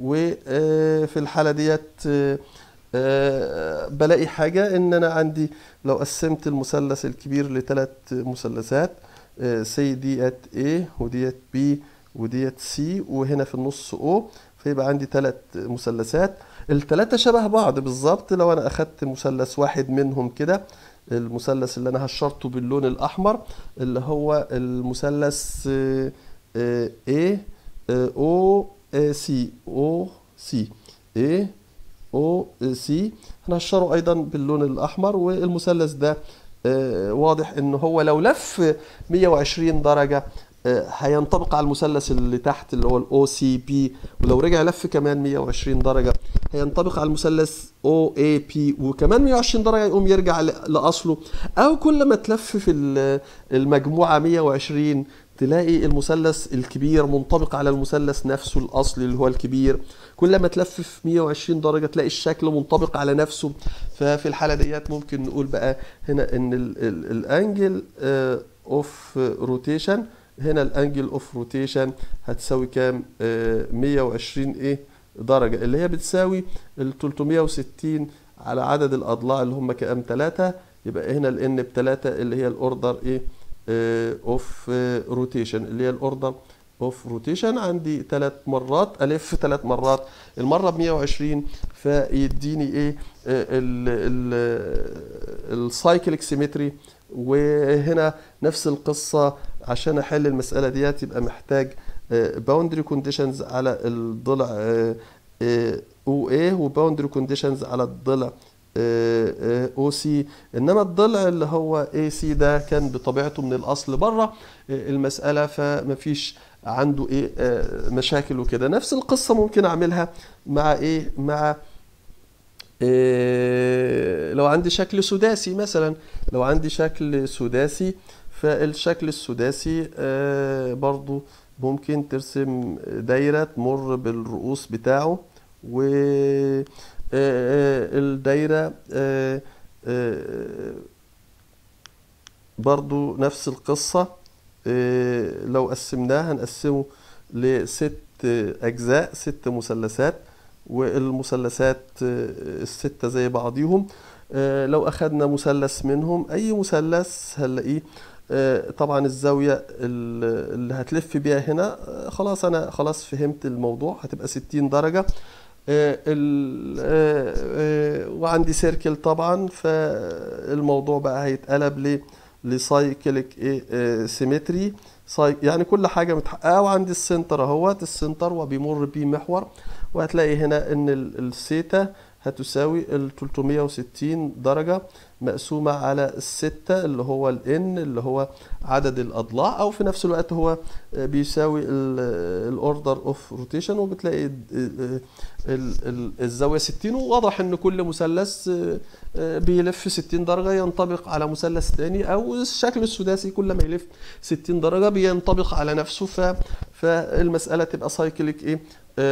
وفي الحالة ديت آه، آه، بلاقي حاجة إن أنا عندي لو قسمت المثلث الكبير لثلاث مثلثات سي ديت A وديت B وديت C وهنا في النص O فيبقى عندي ثلاث مثلثات الثلاثة شبه بعض بالظبط لو أنا أخدت مثلث واحد منهم كده المثلث اللي أنا هشرته باللون الأحمر اللي هو المثلث آه، آه، A آه، O آه، C O C A او سي هنشره ايضا باللون الاحمر والمثلث ده آه، واضح ان هو لو لف 120 درجه آه، هينطبق على المثلث اللي تحت اللي هو الاو سي بي ولو رجع لف كمان 120 درجه هينطبق على المثلث او اي بي وكمان 120 درجه يقوم يرجع ل- لاصله او كل ما تلف في ال- المجموعه 120 ت- تلاقي المثلث الكبير منطبق على المثلث نفسه الاصلي اللي هو الكبير كل ما تلف في 120 درجه تلاقي الشكل منطبق على نفسه ففي الحاله ديت ممكن نقول بقى هنا ان الانجل اوف روتيشن هنا الانجل اوف روتيشن هتساوي كام آه، 120 ايه درجه اللي هي بتساوي ال 360 على عدد الاضلاع اللي هم كام 3 يبقى هنا الان ب 3 اللي هي الاوردر ايه اوف روتيشن اللي هي الاوردر اوف روتيشن عندي ثلاث مرات الف ثلاث مرات المره ب 120 فيديني ايه السايكليك سيمتري وهنا نفس القصه عشان احل المساله ديت يبقى محتاج باوندري كونديشنز على الضلع او اي وباوندري كونديشنز على الضلع او سي انما الضلع اللي هو اي سي ده كان بطبيعته من الاصل بره المساله فمفيش عنده ايه آه، مشاكل وكده نفس القصه ممكن اعملها مع ايه مع إيه لو عندي شكل سداسي مثلا لو عندي شكل سداسي فالشكل السداسي آه، برضو ممكن ترسم دايرة تمر بالرؤوس بتاعه و آه، آه، الدايرة آه، آه، برضو نفس القصة آه، لو قسمناها هنقسمه لست أجزاء ست مثلثات والمثلثات آه، الستة زي بعضيهم آه، لو أخدنا مثلث منهم أي مثلث هنلاقيه آه، طبعا الزاوية ال- اللي هتلف بيها هنا آه، خلاص أنا خلاص فهمت الموضوع هتبقى 60 درجة آه، ال- آه، آه، وعندي سيركل طبعا فالموضوع بقى هيتقلب ل لسايكليك ايه سيمتري يعني كل حاجه متحققه وعندي السنتر اهوت السنتر وبيمر بيه محور وهتلاقي هنا ان ال- السيتا هتساوي ال 360 درجة مقسومة على الستة اللي هو ال N اللي هو عدد الأضلاع أو في نفس الوقت هو بيساوي الأوردر أوف روتيشن وبتلاقي ال- ال- ال- الزاوية 60 وواضح إن كل مثلث بيلف 60 درجة ينطبق على مثلث تاني أو الشكل السداسي كل ما يلف 60 درجة بينطبق على نفسه ف فالمسألة تبقى سايكليك إيه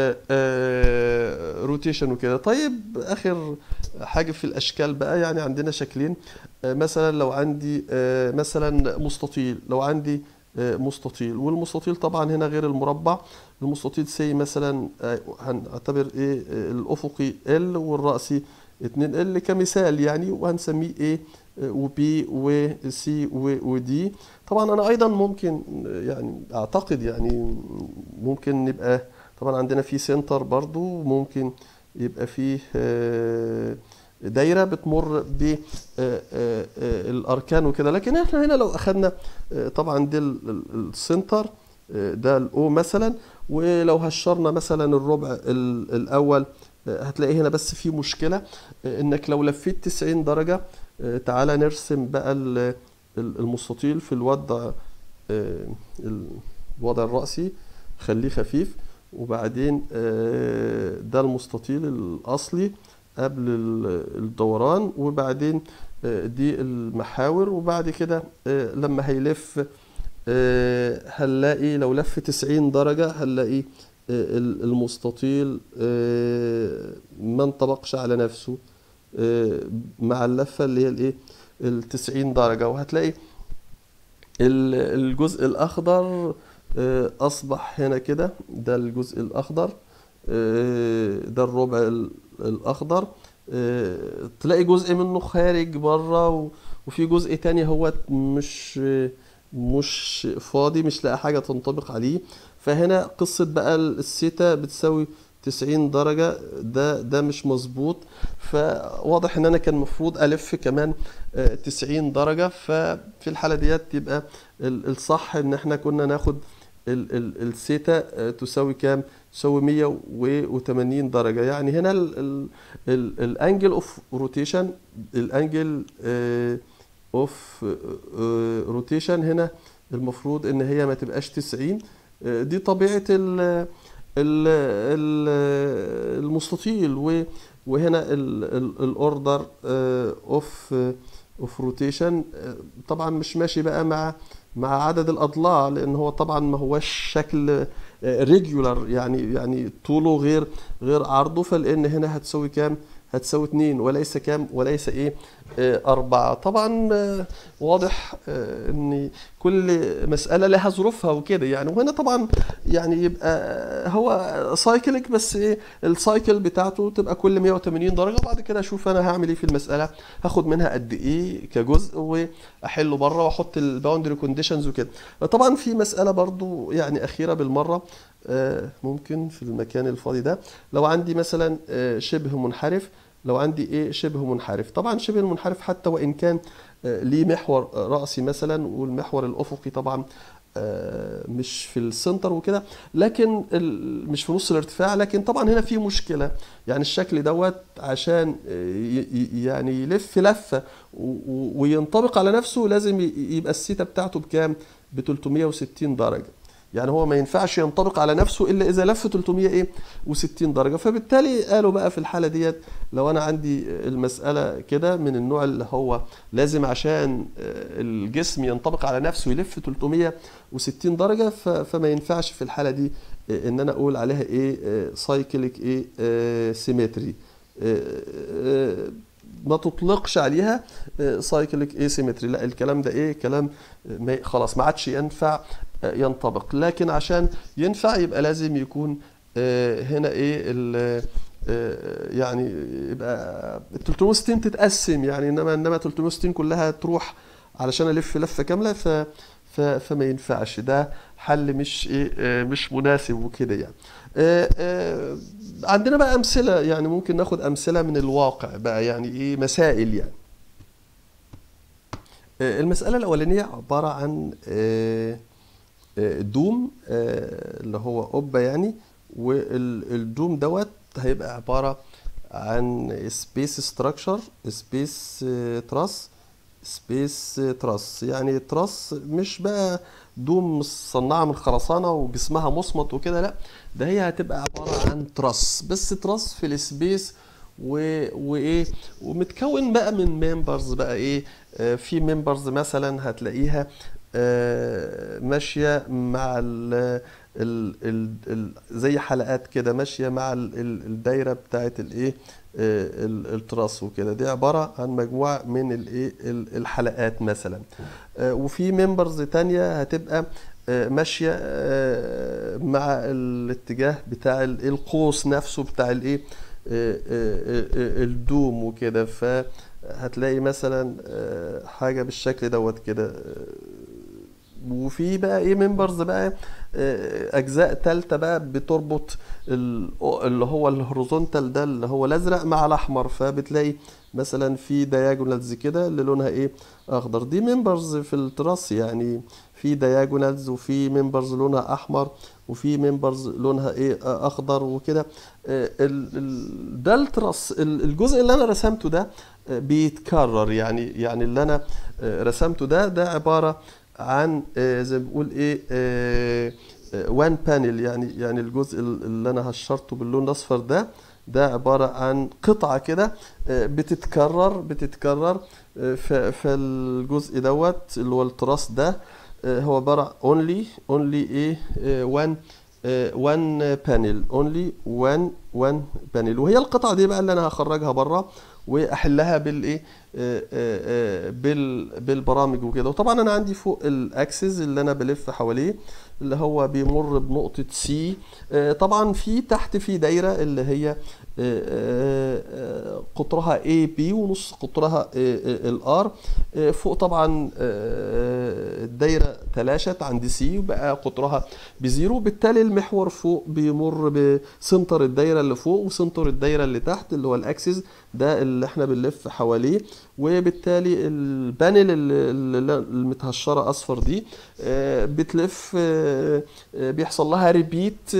روتيشن وكده طيب اخر حاجه في الاشكال بقى يعني عندنا شكلين آه، مثلا لو عندي آه، مثلا مستطيل لو عندي آه، مستطيل والمستطيل طبعا هنا غير المربع المستطيل سي مثلا آه، هنعتبر ايه آه، الافقي ال والراسي 2 ال كمثال يعني وهنسميه ايه وبي وسي ودي طبعا انا ايضا ممكن آه، يعني اعتقد يعني ممكن نبقى طبعا عندنا في سنتر برضو ممكن يبقى فيه آه، دايرة بتمر بالأركان وكده لكن احنا هنا لو أخدنا آه، طبعا دي ال- ال- السنتر آه، ده الأو مثلا ولو هشرنا مثلا الربع ال- الأول آه، هتلاقي هنا بس في مشكلة آه، إنك لو لفيت 90 درجة آه، تعالى نرسم بقى ال- ال- المستطيل في الوضع آه، الوضع الرأسي خليه خفيف وبعدين آه، ده المستطيل الأصلي قبل ال- الدوران وبعدين آه، دي المحاور وبعد كده آه، لما هيلف آه، هنلاقي لو لف 90 درجة هنلاقي آه، ال- المستطيل آه، ما انطبقش على نفسه آه، مع اللفة اللي هي الايه ال 90 درجة وهتلاقي ال- الجزء الأخضر آه، أصبح هنا كده ده الجزء الأخضر آه، ده الربع ال- الأخضر آه، تلاقي جزء منه خارج بره و- وفي جزء تاني هو مش مش فاضي مش لاقي حاجة تنطبق عليه فهنا قصة بقى السيتا بتساوي 90 درجة ده ده مش مظبوط فواضح ان انا كان المفروض الف كمان آه، 90 درجة ففي الحالة ديت يبقى ال- الصح ان احنا كنا ناخد ال- ال- السيتا آه، تساوي كام تساوي 180 درجة يعني هنا الانجل اوف روتيشن الانجل اوف روتيشن هنا المفروض ان هي ما تبقاش 90 آه، دي طبيعة ال ال ال المستطيل و- وهنا الاوردر اوف اوف روتيشن طبعا مش ماشي بقى مع مع عدد الاضلاع لان هو طبعا ما هوش شكل ريجولار يعني يعني طوله غير غير عرضه فلان هنا هتساوي كام هتساوي 2 وليس كام وليس ايه آه، أربعة طبعا آه، واضح آه، ان كل مسألة لها ظروفها وكده يعني وهنا طبعا يعني يبقى هو سايكليك بس ايه السايكل بتاعته تبقى كل 180 درجة بعد كده اشوف انا هعمل ايه في المسألة هاخد منها قد ايه كجزء واحله بره واحط الباوندري كونديشنز وكده طبعا في مسألة برضو يعني أخيرة بالمرة آه، ممكن في المكان الفاضي ده لو عندي مثلا آه، شبه منحرف لو عندي ايه شبه منحرف طبعا شبه المنحرف حتى وان كان آه، ليه محور رأسي مثلا والمحور الأفقي طبعا آه، مش في السنتر وكده لكن ال- مش في نص الارتفاع لكن طبعا هنا في مشكلة يعني الشكل دوت عشان آه، ي- ي- يعني يلف لفة و- و- وينطبق على نفسه لازم ي- يبقى السيتا بتاعته بكام ب 360 درجة يعني هو ما ينفعش ينطبق على نفسه الا اذا لف 300 ايه و60 درجه فبالتالي قالوا بقى في الحاله ديت لو انا عندي المساله كده من النوع اللي هو لازم عشان آه، الجسم ينطبق على نفسه يلف 360 درجه ف- فما ينفعش في الحاله دي آه، ان انا اقول عليها ايه سايكليك ايه سيمتري ما تطلقش عليها سايكليك اي سيمتري لا الكلام ده ايه كلام آه، ما خلاص ما عادش ينفع آه، ينطبق لكن عشان ينفع يبقى لازم يكون آه، هنا ايه ال- آه، يعني يبقى ال 360 تتقسم يعني انما انما 360 كلها تروح علشان الف لفه كامله ف ف- فما ينفعش ده حل مش ايه آه، مش مناسب وكده يعني آه، آه، عندنا بقى امثله يعني ممكن ناخد امثله من الواقع بقى يعني ايه مسائل يعني آه، المساله الاولانيه عباره عن آه، آه، دوم آه، اللي هو قبه يعني والدوم دوت هيبقى عباره عن سبيس ستراكشر سبيس تراس سبيس تراس يعني تراس مش بقى دوم مصنعه من خرسانه وجسمها مصمت وكده لا ده هي هتبقى عباره عن تراس بس تراس في السبيس و... وايه ومتكون بقى من ممبرز بقى ايه آه، في ممبرز مثلا هتلاقيها آه، ماشيه مع ال ال ال ال زي حلقات كده ماشيه مع ال ال الدايره بتاعت الايه آه، ال- التراس وكده دي عباره عن مجموعه من الايه ال- الحلقات مثلا آه، وفي ممبرز تانية هتبقى آه، ماشيه آه، مع الاتجاه بتاع ال- القوس نفسه بتاع الايه آه، آه، آه، الدوم وكده فهتلاقي مثلا آه، حاجه بالشكل دوت كده آه، وفي بقى ايه ممبرز بقى آه، اجزاء تالتة بقى بتربط ال- اللي هو الهوريزونتال ده اللي هو الازرق مع الاحمر فبتلاقي مثلا في دياجونالز كده اللي لونها ايه اخضر دي ممبرز في التراس يعني في دياجونالز وفي ممبرز لونها احمر وفي ممبرز لونها ايه آه، اخضر وكده آه، ال- ال- ده التراس ال- الجزء اللي انا رسمته ده آه، بيتكرر يعني يعني اللي انا آه، رسمته ده ده عبارة عن آه، زي ما بقول ايه وان بانل يعني يعني الجزء اللي انا هشرته باللون الاصفر ده ده عبارة عن قطعة كده آه، بتتكرر بتتكرر آه، ف- فالجزء دوت اللي هو التراس ده آه، هو عبارة only only ايه آه، one آه، one panel only one one panel وهي القطعة دي بقى اللي انا هخرجها بره واحلها بالايه آه، آه، آه، بال بالبرامج وكده وطبعا انا عندي فوق الاكسس اللي انا بلف حواليه اللي هو بيمر بنقطة سي طبعا في تحت في دايرة اللي هي آه، آه، آه، قطرها اي بي ونص قطرها الار فوق طبعا آه، الدايرة تلاشت عند سي وبقى قطرها بزيرو بالتالي المحور فوق بيمر بسنتر الدايرة اللي فوق وسنتر الدايرة اللي تحت اللي هو الاكسس ده اللي احنا بنلف حواليه وبالتالي البانل اللي- اللي المتهشرة اصفر دي آه، بتلف آه، آه، بيحصل لها ريبيت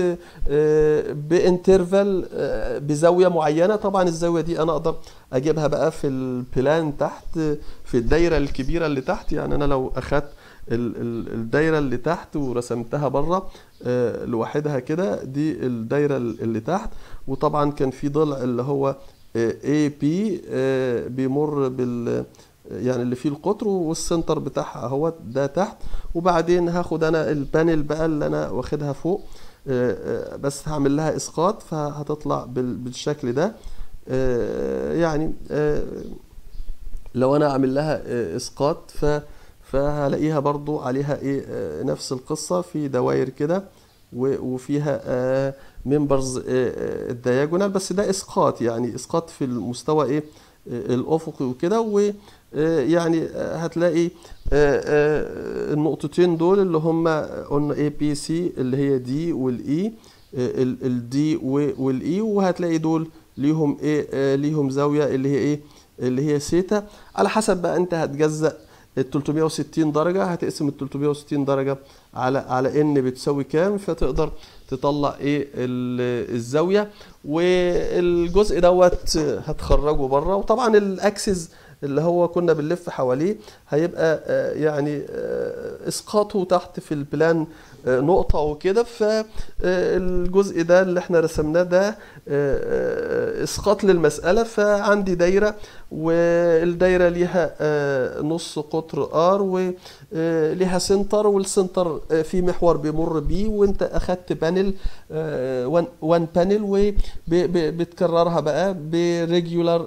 بانترفال آه، بزاويه معينه طبعا الزاويه دي انا اقدر اجيبها بقى في البلان تحت آه، في الدايره الكبيره اللي تحت يعني انا لو اخدت ال- ال- الدايره اللي تحت ورسمتها بره آه، لوحدها كده دي الدايره اللي تحت وطبعا كان في ضلع اللي هو اي بي بيمر بال يعني اللي فيه القطر والسنتر بتاعها اهوت ده تحت وبعدين هاخد انا البانل بقى اللي انا واخدها فوق آه، آه، بس هعمل لها اسقاط فهتطلع بال- بالشكل ده آه، يعني آه، لو انا اعمل لها آه، اسقاط ف فهلاقيها برضو عليها ايه آه، نفس القصة في دواير كده و- وفيها ممبرز الدياجونال بس ده اسقاط يعني اسقاط في المستوى ايه آه، الافقي وكده ويعني هتلاقي آه، آه، النقطتين دول اللي هم قلنا اي بي سي اللي هي دي والاي الدي والاي وهتلاقي دول ليهم ايه آه، ليهم زاويه اللي هي ايه اللي هي سيتا على حسب بقى انت هتجزأ ال 360 درجة هتقسم ال 360 درجة على على ان بتساوي كام فتقدر تطلع ايه ال- الزاوية والجزء دوت هتخرجه بره وطبعا الاكسس اللي هو كنا بنلف حواليه هيبقى آه، يعني آه، اسقاطه تحت في البلان آه، نقطة وكده فالجزء ده اللي احنا رسمناه ده آه، آه، اسقاط للمسألة فعندي دايرة والدايرة ليها آه، نص قطر ار وليها سنتر والسنتر آه، في محور بيمر بيه وانت اخدت بانل وان وان بانل وبتكررها بقى بريجولار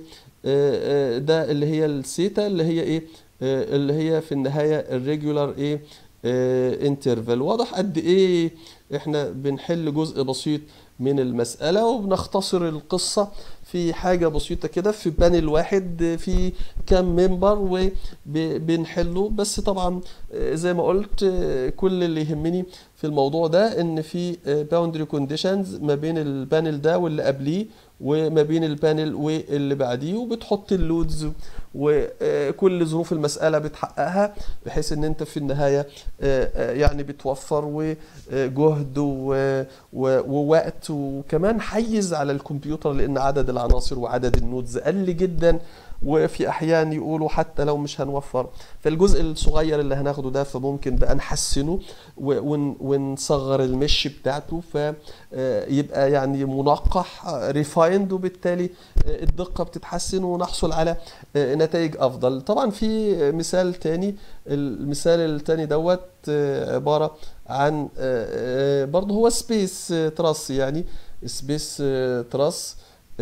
ده اللي هي السيتا اللي هي ايه آه، اللي هي في النهاية الريجولار ايه انترفال واضح قد ايه احنا بنحل جزء بسيط من المسألة وبنختصر القصة في حاجة بسيطة كده في بانل واحد في كام ممبر وبنحله بس طبعا آه، زي ما قلت آه، كل اللي يهمني في الموضوع ده ان في باوندري كونديشنز ما بين البانل ده واللي قبليه وما بين البانل واللي بعديه وبتحط اللودز وكل ظروف المسألة بتحققها بحيث ان انت في النهاية آه، آه، يعني بتوفر وجهد و- و- ووقت وكمان حيز على الكمبيوتر لان عدد العناصر وعدد النودز قل جدا وفي احيان يقولوا حتى لو مش هنوفر فالجزء الصغير اللي هناخده ده فممكن بقى نحسنه و- ون- ونصغر المش بتاعته فيبقى يعني منقح ريفايند وبالتالي آه، الدقة بتتحسن ونحصل على آه، نتائج افضل طبعا في مثال تاني المثال التاني دوت آه، عبارة عن آه، آه، برضه هو سبيس تراس يعني سبيس تراس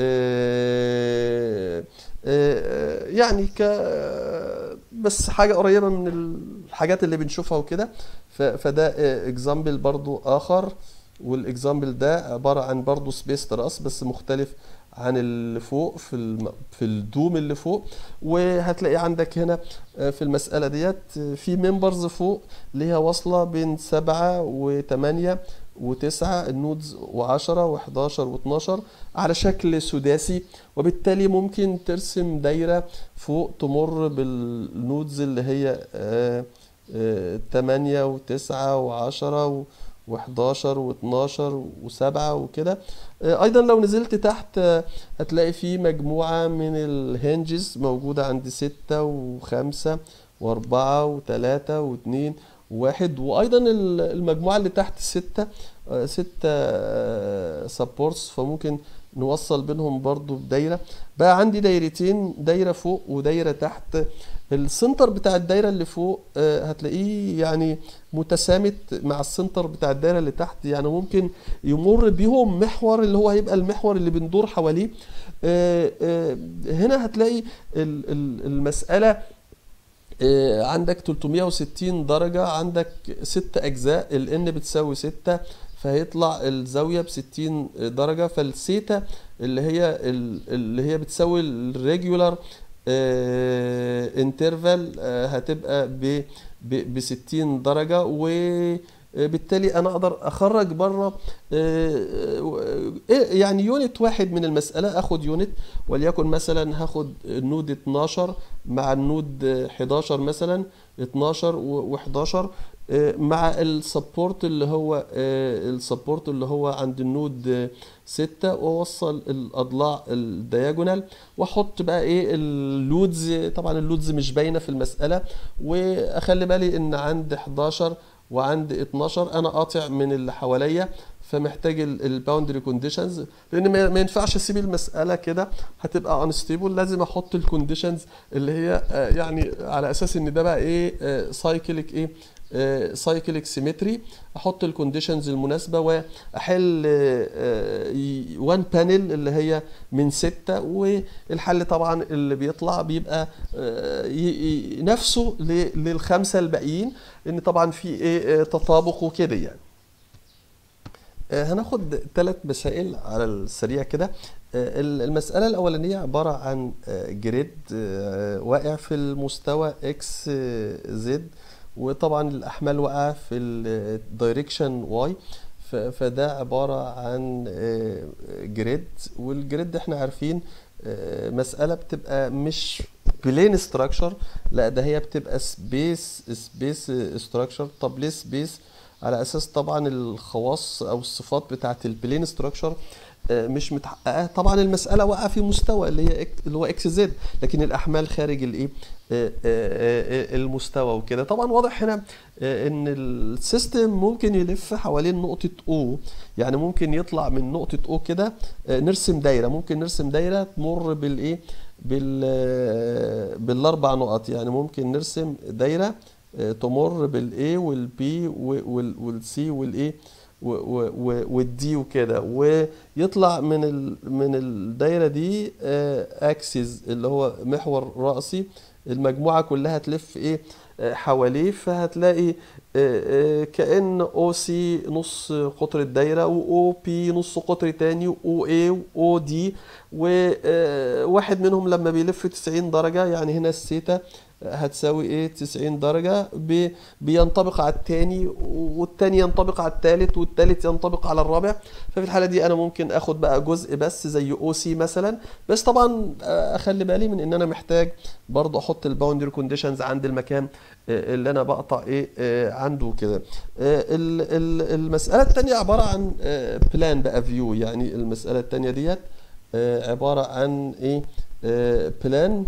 يعني ك بس حاجة قريبة من الحاجات اللي بنشوفها وكده ف- فده اكزامبل برضو آخر والاكزامبل ده عبارة عن برضو سبيس تراس بس مختلف عن اللي فوق في الم... في الدوم اللي فوق وهتلاقي عندك هنا آه، في المسألة ديت آه، في ممبرز فوق ليها واصلة بين سبعة وثمانية وتسعة النودز وعشرة وحداشر واتناشر على شكل سداسي وبالتالي ممكن ترسم دايرة فوق تمر بالنودز اللي هي آه، آه، تمانية وتسعة وعشرة و- وحداشر واتناشر وسبعة وكده آه، أيضا لو نزلت تحت آه، هتلاقي في مجموعة من الهنجز موجودة عند ستة وخمسة وأربعة وتلاتة واتنين وواحد وأيضا ال- المجموعة اللي تحت الستة آه، ستة سبورتس فممكن نوصل بينهم برضو بدايرة بقى عندي دايرتين دايرة فوق ودايرة تحت السنتر بتاع الدايرة اللي فوق آه، هتلاقيه يعني متسامت مع السنتر بتاع الدايرة اللي تحت يعني ممكن يمر بيهم محور اللي هو هيبقى المحور اللي بندور حواليه آه، آه، هنا هتلاقي ال- ال- المسألة آه، عندك 360 درجة عندك ست أجزاء ال n بتساوي ستة فهيطلع الزاوية بستين درجة فالسيتا اللي هي ال- اللي هي بتساوي الريجولار انترفال هتبقى ب ب 60 درجة وبالتالي انا اقدر اخرج بره يعني يونت واحد من المسألة اخد يونت وليكن مثلا هاخد النود 12 مع النود 11 مثلا 12 و11 مع السبورت اللي هو السبورت اللي هو عند النود 6 واوصل الاضلاع الدياجونال واحط بقى ايه اللودز طبعا اللودز مش باينه في المساله واخلي بالي ان عند 11 وعند 12 انا قاطع من اللي حواليا فمحتاج الباوندري كونديشنز لان ما ما ينفعش اسيب المساله كده هتبقى انستيبل لازم احط الكونديشنز اللي هي آه، يعني على اساس ان ده بقى ايه سايكليك ايه سايكليك سيمتري احط الكونديشنز المناسبه واحل وان بانل اللي هي من ستة والحل طبعا اللي بيطلع بيبقى آه، ي- ي- نفسه ل- للخمسه الباقيين ان طبعا في ايه آه، تطابق وكده يعني آه، هناخد ثلاث مسائل على السريع كده آه، المسألة الأولانية عبارة عن آه، جريد آه، واقع في المستوى اكس زد وطبعا الأحمال واقعة في الدايركشن واي فده عبارة عن آه، جريد والجريد احنا عارفين آه، مسألة بتبقى مش بلين ستراكشر لا ده هي بتبقى سبيس سبيس ستراكشر طب ليه سبيس على اساس طبعا الخواص او الصفات بتاعه البلين ستراكشر مش متحققه طبعا المساله واقعه في مستوى اللي هي إك- اللي هو اكس زد لكن الاحمال خارج الايه آه، آه، آه، المستوى وكده طبعا واضح هنا آه، ان السيستم ممكن يلف حوالين نقطه او يعني ممكن يطلع من نقطه او كده آه، نرسم دايره ممكن نرسم دايره تمر بالايه بال آه، بالاربع نقط يعني ممكن نرسم دايره آه، تمر بالاي والبي والسي والايه والدي وكده ويطلع من ال من الدايره دي اكسس اللي هو محور رأسي المجموعه كلها تلف ايه آه، حواليه فهتلاقي آه، آه، كأن او سي نص قطر الدايره واو بي نص قطر تاني واو اي واو دي وواحد منهم لما بيلف 90 درجه يعني هنا الثيتا هتساوي ايه 90 درجة بي- بينطبق على التاني والتاني ينطبق على التالت والتالت ينطبق على الرابع ففي الحالة دي انا ممكن اخد بقى جزء بس زي او سي مثلا بس طبعا آه، اخلي بالي من ان انا محتاج برضه احط الباوندري كونديشنز عند المكان آه، اللي انا بقطع ايه آه، عنده كده آه، ال- ال- المسألة التانية عبارة عن بلان بقى فيو يعني المسألة التانية ديت آه، عبارة عن ايه بلان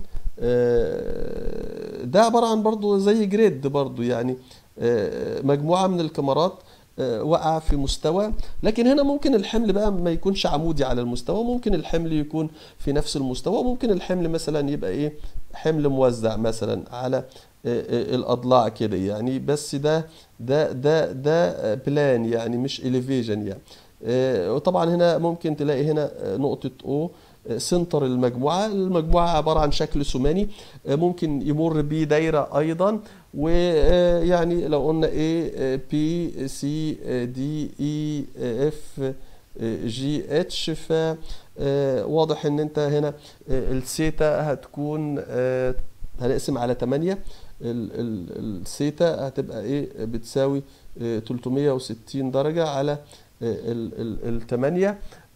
ده عبارة عن برضو زي جريد برضو يعني آه، مجموعة من الكاميرات آه، واقعة في مستوى لكن هنا ممكن الحمل بقى ما يكونش عمودي على المستوى ممكن الحمل يكون في نفس المستوى ممكن الحمل مثلا يبقى ايه حمل موزع مثلا على آه، آه، الأضلاع كده يعني بس ده ده ده ده بلان يعني مش elevation يعني آه، وطبعا هنا ممكن تلاقي هنا آه، نقطة O آه، سنتر المجموعة المجموعة عبارة عن شكل ثماني آه، ممكن يمر بيه دايرة أيضا ويعني لو قلنا A آه، B C آه، D E آه، F آه، G H ف آه، واضح ان انت هنا آه، الثيتا هتكون آه، هنقسم على 8 ال- ال- الثيتا هتبقى ايه بتساوي آه، 360 درجة على ال 8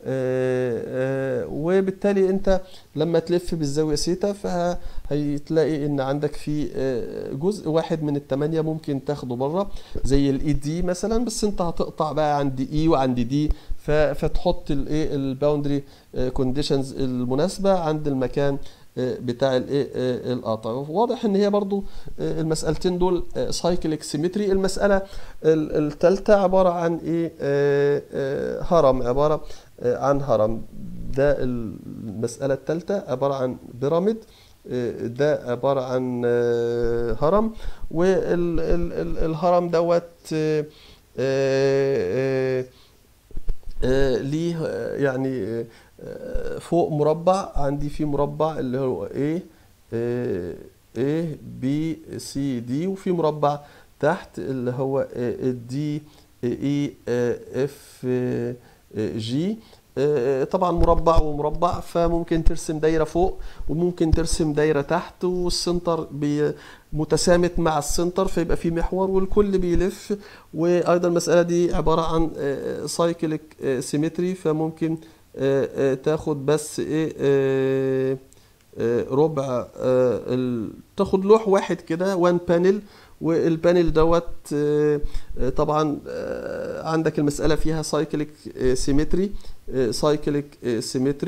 وبالتالي انت لما تلف بالزاوية سيتا فهتلاقي ان عندك في آه، جزء واحد من التمانية ممكن تاخده بره زي الاي دي مثلا بس انت هتقطع بقى عند اي وعند دي ف- فتحط الايه الباوندري كونديشنز المناسبة عند المكان آه، بتاع الايه آه، القطع واضح ان هي برضو آه، المسألتين دول سايكليك سيمتري المسألة الثالثة عبارة عن ايه آه، آه، هرم عبارة آه، عن هرم ده المسألة الثالثة عبارة عن بيراميد آه، ده عبارة عن آه، هرم والهرم دوت آه، آه، آه، ليه آه، يعني آه، آه، فوق مربع عندي فيه مربع اللي هو A آه، A B C D وفي مربع تحت اللي هو آه، D E آه، F آه، G آه، طبعا مربع ومربع فممكن ترسم دايرة فوق وممكن ترسم دايرة تحت والسنتر بي متسامت مع السنتر فيبقى في محور والكل بيلف وايضا المسألة دي عبارة عن سايكليك سيمتري فممكن آه، آه، تاخد بس ايه آه، آه، ربع آه، ال- تاخد لوح واحد كده وان بانل والبانل دوت آه، آه، طبعا آه، عندك المسألة فيها سايكليك سيمتري سايكليك سيمتري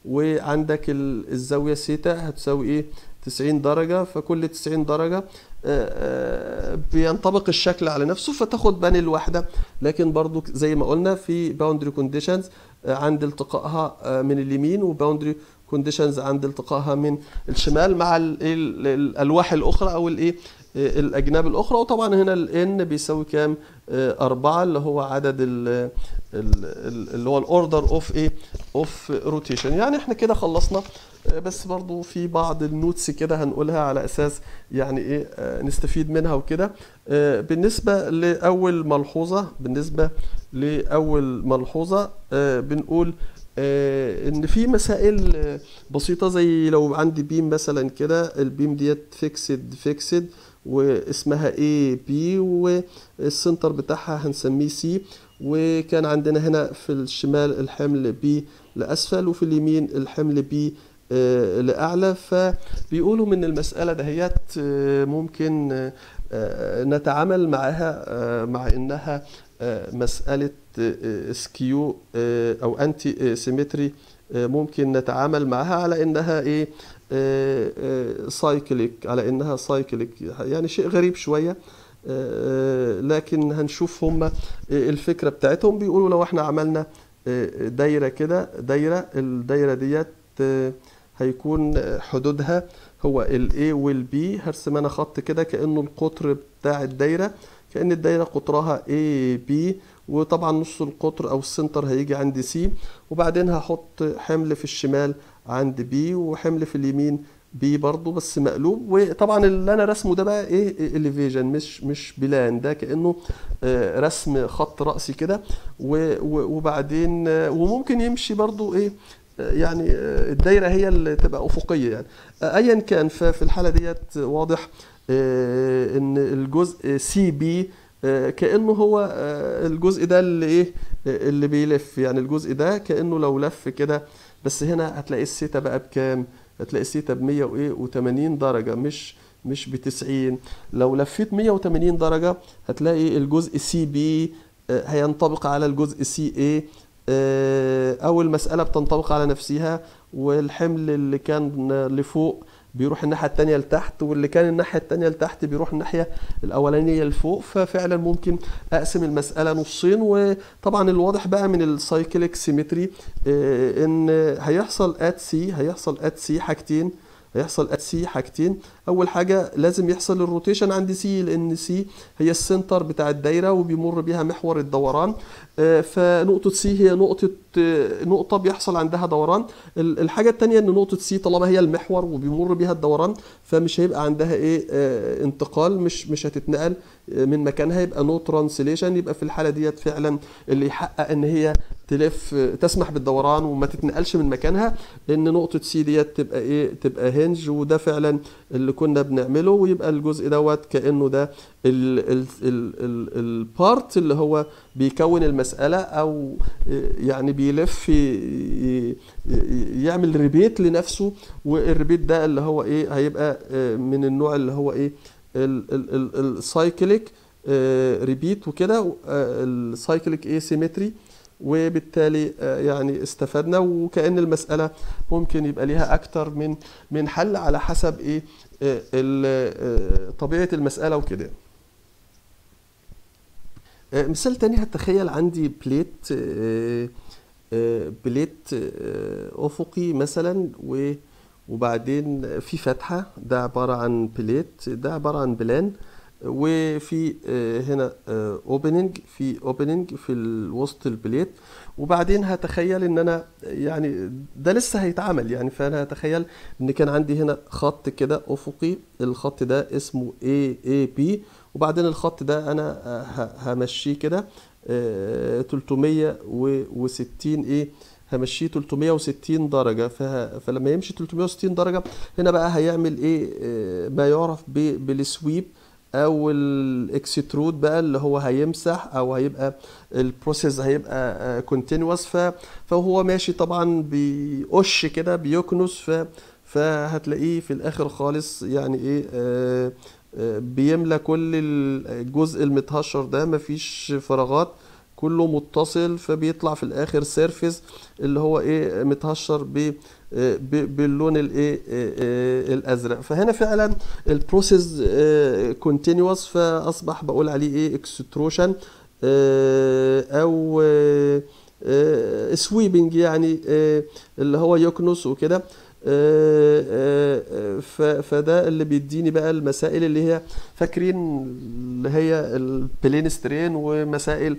وعندك ال- الزاوية سيتا هتساوي ايه 90 درجة فكل 90 درجة آه، آه، بينطبق الشكل على نفسه فتاخد بانل واحدة لكن برضو زي ما قلنا في باوندري كونديشنز عند التقائها آه، من اليمين وباوندري كونديشنز عند التقائها من الشمال مع ال- ال- الالواح الاخرى او الايه آه، الاجناب الاخرى وطبعا هنا الان بيساوي كام آه، أربعة اللي هو عدد ال ال- ال- اللي هو الاوردر اوف ايه اوف روتيشن يعني احنا كده خلصنا آه، بس برضو في بعض النوتس كده هنقولها على اساس يعني ايه آه، نستفيد منها وكده آه، بالنسبة لأول ملحوظة بالنسبة لأول ملحوظة آه، بنقول آه، ان في مسائل آه، بسيطة زي لو عندي بيم مثلا كده البيم ديت فيكسد فيكسد واسمها اي بي والسنتر بتاعها هنسميه سي وكان عندنا هنا في الشمال الحمل بي لأسفل وفي اليمين الحمل بي آه، لأعلى فبيقولوا من المسألة دهيت آه، ممكن آه، آه، نتعامل معها آه، مع إنها آه، مسألة آه، سكيو آه، أو أنتي سيمتري ممكن نتعامل معها على إنها إيه سايكليك على إنها سايكليك يعني شيء غريب شوية آه، لكن هنشوف هم الفكرة بتاعتهم بيقولوا لو احنا عملنا آه، دايرة كده دايرة الدايرة ديت آه، هيكون حدودها هو ال A وال B هرسم انا خط كده كأنه القطر بتاع الدايرة كأن الدايرة قطرها A B وطبعا نص القطر او السنتر هيجي عند C وبعدين هحط حمل في الشمال عند B وحمل في اليمين بي برضو بس مقلوب وطبعا اللي انا رسمه ده بقى ايه اليفيجن مش مش بلان ده كانه آه، رسم خط رأسي كده و- و- وبعدين آه، وممكن يمشي برضو ايه آه، يعني آه، الدايره هي اللي تبقى افقيه يعني آه، ايا كان ففي الحاله ديت واضح آه، ان الجزء سي بي كانه هو آه، الجزء ده اللي ايه آه، اللي بيلف يعني الجزء ده كانه لو لف كده بس هنا هتلاقي السيتا بقى بكام هتلاقي السيتا ب 100 وايه و80 درجه مش مش ب 90 لو لفيت 180 درجه هتلاقي الجزء سي بي هينطبق على الجزء سي اي او المساله بتنطبق على نفسها والحمل اللي كان لفوق بيروح الناحيه التانية لتحت واللي كان الناحيه التانية لتحت بيروح الناحيه الاولانيه لفوق ففعلا ممكن اقسم المساله نصين وطبعا الواضح بقى من السايكليك سيمتري ان هيحصل ات سي هيحصل ات سي حاجتين هيحصل ات سي حاجتين اول حاجه لازم يحصل الروتيشن عند سي لان سي هي السنتر بتاع الدايره وبيمر بيها محور الدوران آه، فنقطه سي هي نقطه آه، نقطه بيحصل عندها دوران ال- الحاجه الثانيه ان نقطه سي طالما هي المحور وبيمر بيها الدوران فمش هيبقى عندها ايه آه، انتقال مش مش هتتنقل آه، من مكانها يبقى نو ترانسليشن يبقى في الحاله ديت فعلا اللي يحقق ان هي تلف آه، تسمح بالدوران وما تتنقلش من مكانها ان نقطه سي ديت تبقى ايه تبقى هنج وده فعلا اللي كنا بنعمله ويبقى الجزء دوت كانه ده البارت اللي هو بيكون المساله او آه، يعني بيلف ي- ي- ي- يعمل ريبيت لنفسه والريبيت ده اللي هو ايه هيبقى آه، من النوع اللي هو ايه السايكليك ريبيت وكده السايكليك ايه سيمتري وبالتالي آه، يعني استفدنا وكأن المسألة ممكن يبقى ليها أكتر من من حل على حسب إيه آه، ال- آه، طبيعة المسألة وكده آه، مثال تاني هتخيل عندي بليت آه، آه، بليت آه، أفقي مثلا و وبعدين في فتحة ده عبارة عن بليت ده عبارة عن بلان وفي آه، هنا اوبننج في اوبننج في ال- وسط البليت وبعدين هتخيل ان انا يعني ده لسه هيتعمل يعني فانا هتخيل ان كان عندي هنا خط كده افقي الخط ده اسمه A A B وبعدين الخط ده انا آه، ه- همشيه كده آه، 360 ايه همشيه 360 درجة فه... فلما يمشي 360 درجة هنا بقى هيعمل ايه آه، ما يعرف ب... بالسويب او الاكسترود بقى اللي هو هيمسح او هيبقى البروسيس هيبقى كونتينوس ف... فهو ماشي طبعا بيقش كده بيكنس ف... فهتلاقيه في الاخر خالص يعني ايه آه آه، بيملى كل الجزء المتهشر ده مفيش فراغات كله متصل فبيطلع في الاخر سيرفيس اللي هو ايه متهشر ب ب- باللون الايه آه، آه، الازرق فهنا فعلا البروسيس كونتينوس فاصبح بقول عليه ايه اكستروشن او سويبنج يعني آه، اللي هو يكنس وكده آه، آه، آه، ف- فده اللي بيديني بقى المسائل اللي هي فاكرين اللي هي البلين سترين ومسائل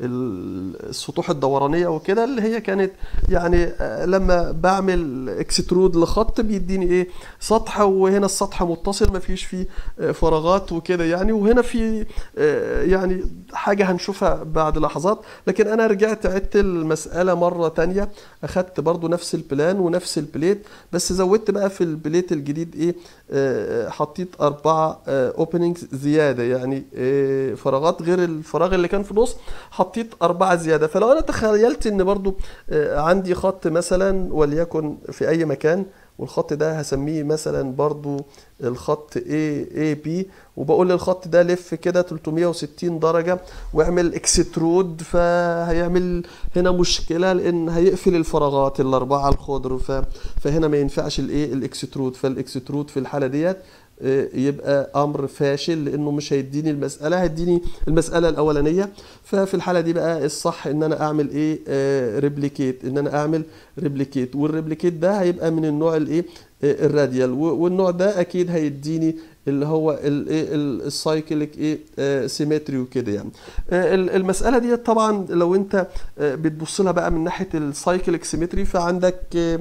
ال- السطوح الدورانيه وكده اللي هي كانت يعني آه، لما بعمل اكسترود لخط بيديني ايه سطح وهنا السطح متصل ما فيش فيه آه، فراغات وكده يعني وهنا في آه، يعني حاجه هنشوفها بعد لحظات لكن انا رجعت عدت المساله مره تانية اخدت برضو نفس البلان ونفس البليت بس زودت بقى في البليت الجديد ايه آه، حطيت اربعه اوبننجز زياده يعني آه، فراغات غير الفراغ اللي كان في النص حطيت اربعه زياده فلو انا تخيلت ان برضو آه، عندي خط مثلا وليكن في اي مكان والخط ده هسميه مثلا برضو الخط A A B وبقول للخط ده لف كده 360 درجة واعمل اكسترود فهيعمل هنا مشكلة لان هيقفل الفراغات الاربعة الخضر ف... فهنا ما ينفعش الايه الاكسترود فالاكسترود في الحالة ديت آه، يبقى امر فاشل لانه مش هيديني المساله هيديني المساله الاولانيه ففي الحاله دي بقى الصح ان انا اعمل ايه ريبليكيت ان انا اعمل ريبليكيت والريبليكيت ده هيبقى من النوع الايه آه، الراديال و- والنوع ده اكيد هيديني اللي هو الايه السايكليك ايه سيمتري وكده يعني آه، ال- المساله دي طبعا لو انت آه، بتبص لها بقى من ناحيه السايكليك سيمتري فعندك آه،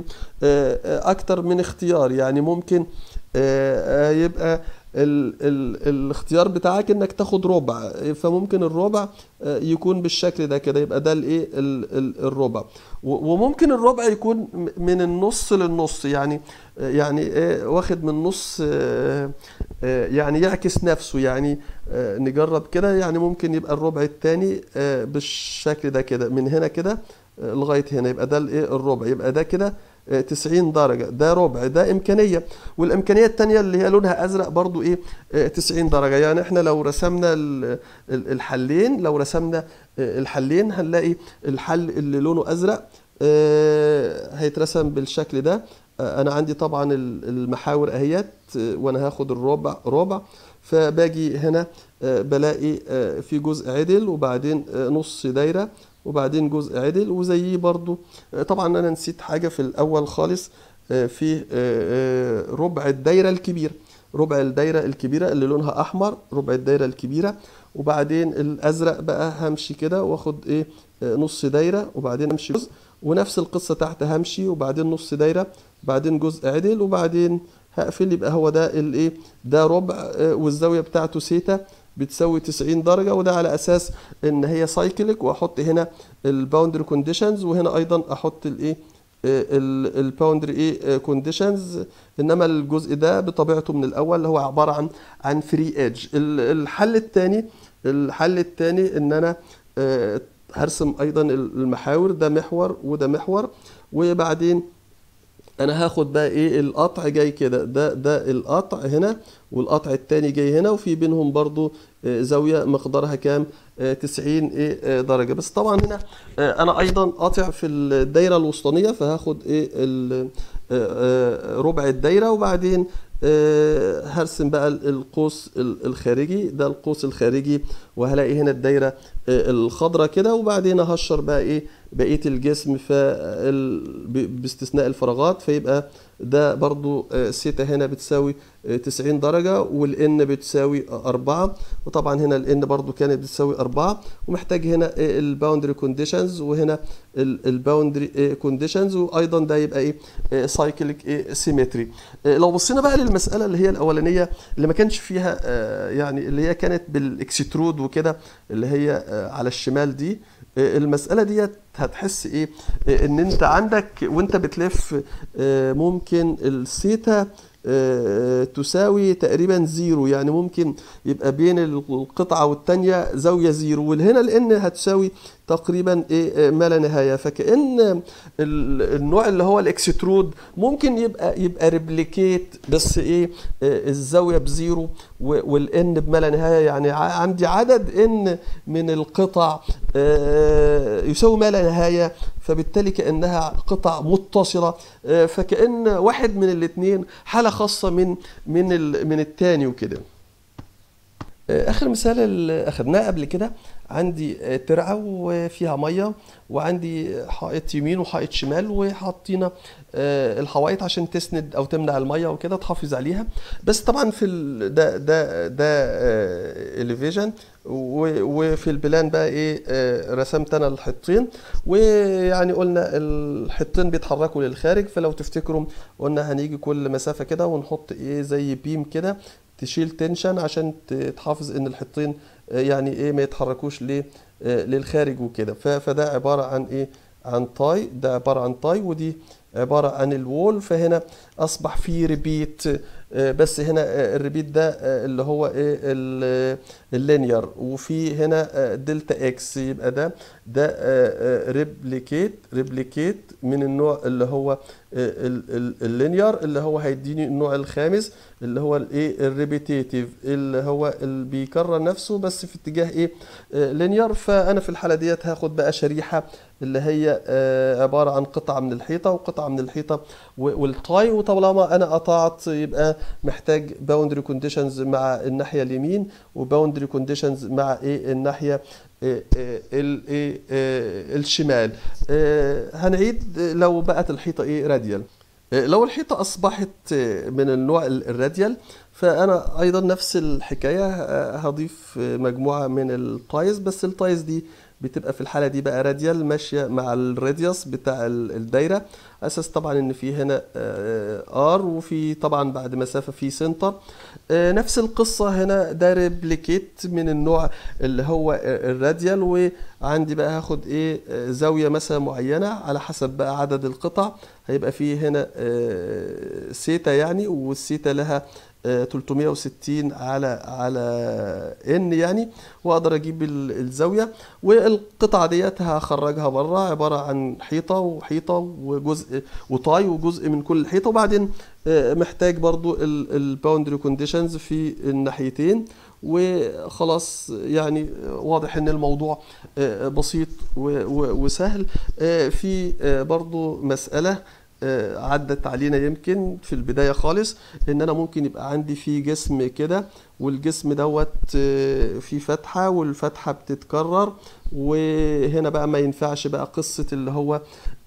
آه، اكتر من اختيار يعني ممكن آه، آه، يبقى ال ال الاختيار بتاعك انك تاخد ربع فممكن الربع آه، يكون بالشكل ده كده يبقى ده الايه ال- ال- الربع و- وممكن الربع يكون م- من النص للنص يعني آه، يعني آه، واخد من نص آه، آه، يعني يعكس نفسه يعني آه، نجرب كده يعني ممكن يبقى الربع التاني آه، بالشكل ده كده من هنا كده آه، لغاية هنا يبقى ده الايه الربع يبقى ده كده آه، 90 درجة ده ربع ده إمكانية والإمكانية التانية اللي هي لونها أزرق برضو إيه آه، 90 درجة يعني إحنا لو رسمنا ال- ال- الحلين لو رسمنا آه، الحلين هنلاقي الحل اللي لونه أزرق آه، هيترسم بالشكل ده آه، أنا عندي طبعا ال- المحاور أهيت آه، وأنا هاخد الربع ربع فباجي هنا آه، بلاقي آه، في جزء عدل وبعدين آه، نص دايرة وبعدين جزء عدل وزيه برضو آه، طبعا انا نسيت حاجة في الاول خالص آه، في آه، آه، ربع الدايرة الكبيرة ربع الدايرة الكبيرة اللي لونها احمر ربع الدايرة الكبيرة وبعدين الازرق بقى همشي كده واخد ايه آه، نص دايرة وبعدين امشي جزء ونفس القصة تحت همشي وبعدين نص دايرة بعدين جزء عدل وبعدين هقفل يبقى هو ده الايه ده ربع آه، والزاوية بتاعته سيتا بتساوي 90 درجة وده على أساس إن هي سايكليك وأحط هنا الباوندري كونديشنز وهنا أيضا أحط الإيه الباوندري ايه كونديشنز انما الجزء ده بطبيعته من الاول اللي هو عباره عن عن فري ايدج الحل الثاني الحل الثاني ان انا آه، هرسم ايضا المحاور ده محور وده محور وبعدين انا هاخد بقى ايه القطع جاي كده ده ده القطع هنا والقطع التاني جاي هنا وفي بينهم برضو آه، زاوية مقدارها كام آه، 90 ايه آه، درجة بس طبعا هنا آه، انا ايضا قاطع في الدايرة الوسطانية فهاخد ايه ال- آه، آه، ربع الدايرة وبعدين آه، هرسم بقى ال- القوس ال- الخارجي ده القوس الخارجي وهلاقي هنا الدايرة آه، الخضراء كده وبعدين هشر بقى ايه بقية الجسم فال- ب- باستثناء الفراغات فيبقى ده برضو آه، سيتا هنا بتساوي آه، 90 درجة والان بتساوي 4 وطبعا هنا الان برضو كانت بتساوي 4 ومحتاج هنا الباوندري كونديشنز وهنا الباوندري كونديشنز وايضا ده يبقى ايه سايكليك ايه سيمتري لو بصينا بقى للمسألة اللي هي الأولانية اللي ما كانش فيها آه، يعني اللي هي كانت بالاكسترود وكده اللي هي آه، على الشمال دي آه، المسألة ديت هتحس ايه آه، ان انت عندك وانت بتلف آه، ممكن السيتا آه، تساوي تقريبا زيرو يعني ممكن يبقى بين القطعة والتانية زاوية زيرو والهنا لان هتساوي تقريبا ايه ما لا نهايه فكأن ال- النوع اللي هو الاكسترود ممكن يبقى يبقى ريبليكيت بس ايه آه، الزاويه بزيرو و- والان بما لا نهايه يعني ع- عندي عدد ان من القطع آه، يساوي ما لا نهايه فبالتالي كانها قطع متصله آه، فكأن واحد من الاثنين حاله خاصه من من ال- من الثاني وكده اخر مثال اللي اخدناه قبل كده عندي ترعه وفيها ميه وعندي حائط يمين وحائط شمال وحاطين آه، الحوائط عشان تسند او تمنع الميه وكده تحافظ عليها بس طبعا في ال... ده ده ده اليفيجن وفي البلان بقى ايه آه، رسمت انا الحطين ويعني قلنا الحطين بيتحركوا للخارج فلو تفتكروا قلنا هنيجي كل مسافه كده ونحط ايه زي بيم كده تشيل تنشن عشان ت- تحافظ ان الحطين آه، يعني ايه ما يتحركوش ليه آه، للخارج وكده ف- فده عبارة عن ايه عن تاي ده عبارة عن تاي ودي عبارة عن الوول فهنا اصبح في ريبيت آه، بس هنا آه، الريبيت ده آه، اللي هو ايه ال- اللينير وفي هنا آه، دلتا اكس يبقى ده ده ريبليكيت ريبليكيت من النوع اللي هو آه، ال- ال- اللينير اللي هو هيديني النوع الخامس اللي هو الايه الريبيتيتيف اللي هو اللي بيكرر نفسه بس في اتجاه ايه لينير فانا في الحاله ديت هاخد بقى شريحه اللي هي آه، عباره عن قطعه من الحيطه وقطعه من الحيطه و- والتاي وطالما انا قطعت يبقى محتاج باوندري كونديشنز مع الناحيه اليمين وباوندري كونديشنز مع ايه الناحيه آه، آه، ال- إيه، آه، الشمال آه، هنعيد لو بقت الحيطه ايه راديال آه، لو الحيطة أصبحت آه، من النوع ال- الراديال فأنا أيضا نفس الحكاية آه، هضيف آه، مجموعة من التايز بس التايز دي بتبقى في الحالة دي بقى راديال ماشية مع الراديوس بتاع ال- الدايرة أساس طبعا إن في هنا ار وفي طبعا بعد مسافة في سنتر آه، نفس القصة هنا ده ريبليكيت من النوع اللي هو آه، الراديال وعندي بقى هاخد ايه آه، زاوية مثلا معينة على حسب بقى عدد القطع هيبقى فيه هنا آه، سيتا يعني والسيتا لها آه، 360 على على ان يعني واقدر اجيب ال- الزاويه والقطعه ديت هخرجها بره عباره عن حيطه وحيطه وجزء وطاي وجزء من كل حيطه وبعدين آه، محتاج برضو الباوندري كونديشنز في الناحيتين وخلاص يعني واضح ان الموضوع آه، بسيط و- و- وسهل آه، في آه، برضو مسألة آه، عدت علينا يمكن في البداية خالص ان انا ممكن يبقى عندي في جسم كده والجسم دوت آه، فيه فتحة والفتحة بتتكرر وهنا بقى ما ينفعش بقى قصة اللي هو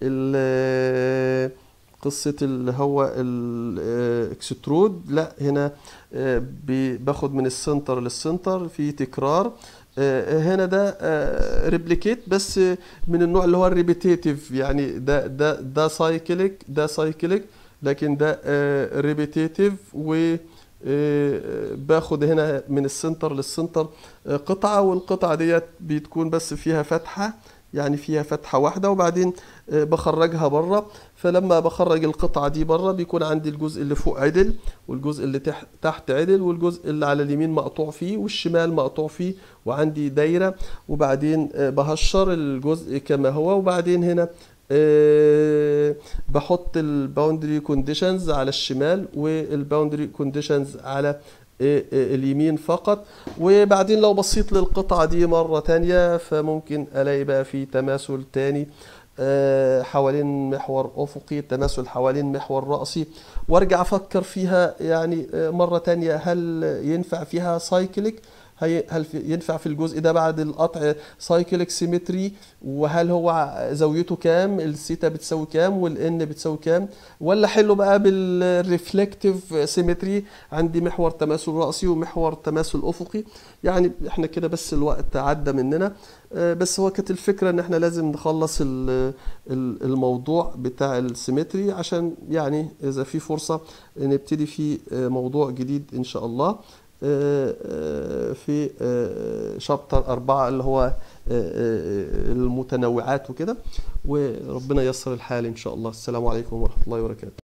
ال- قصة اللي هو الاكسترود لا هنا آه، بي- باخد من السنتر للسنتر في تكرار آه، هنا ده ريبليكيت بس من النوع اللي هو الريبيتيتيف يعني ده ده ده سايكليك ده سايكليك لكن ده ريبيتيتيف و آه، باخد هنا من السنتر للسنتر آه، قطعة والقطعة ديت بتكون بس فيها فتحة يعني فيها فتحة واحدة وبعدين آه، بخرجها بره فلما بخرج القطعة دي بره بيكون عندي الجزء اللي فوق عدل والجزء اللي تح- تحت عدل والجزء اللي على اليمين مقطوع فيه والشمال مقطوع فيه وعندي دايرة وبعدين آه، بهشر الجزء كما هو وبعدين هنا آه، بحط الباوندري كونديشنز على الشمال والباوندري كونديشنز على آه، آه، اليمين فقط وبعدين لو بصيت للقطعة دي مرة تانية فممكن ألاقي بقى في تماثل تاني آه، حوالين محور أفقي تماثل حوالين محور رأسي وارجع أفكر فيها يعني آه، مرة تانية هل ينفع فيها سايكليك هي- هل في ينفع في الجزء ده بعد القطع سايكليك سيمتري وهل هو زاويته كام السيتا بتساوي كام والان بتساوي كام ولا حله بقى بالريفلكتيف سيمتري عندي محور تماثل رأسي ومحور تماثل أفقي يعني احنا كده بس الوقت عدى مننا آه، بس هو كانت الفكرة ان احنا لازم نخلص ال- ال- الموضوع بتاع السيمتري عشان يعني اذا في فرصة نبتدي في آه، موضوع جديد ان شاء الله آه، آه، في شابتر أربعة اللي هو آه، آه، المتنوعات وكده وربنا ييسر الحال إن شاء الله السلام عليكم ورحمة الله وبركاته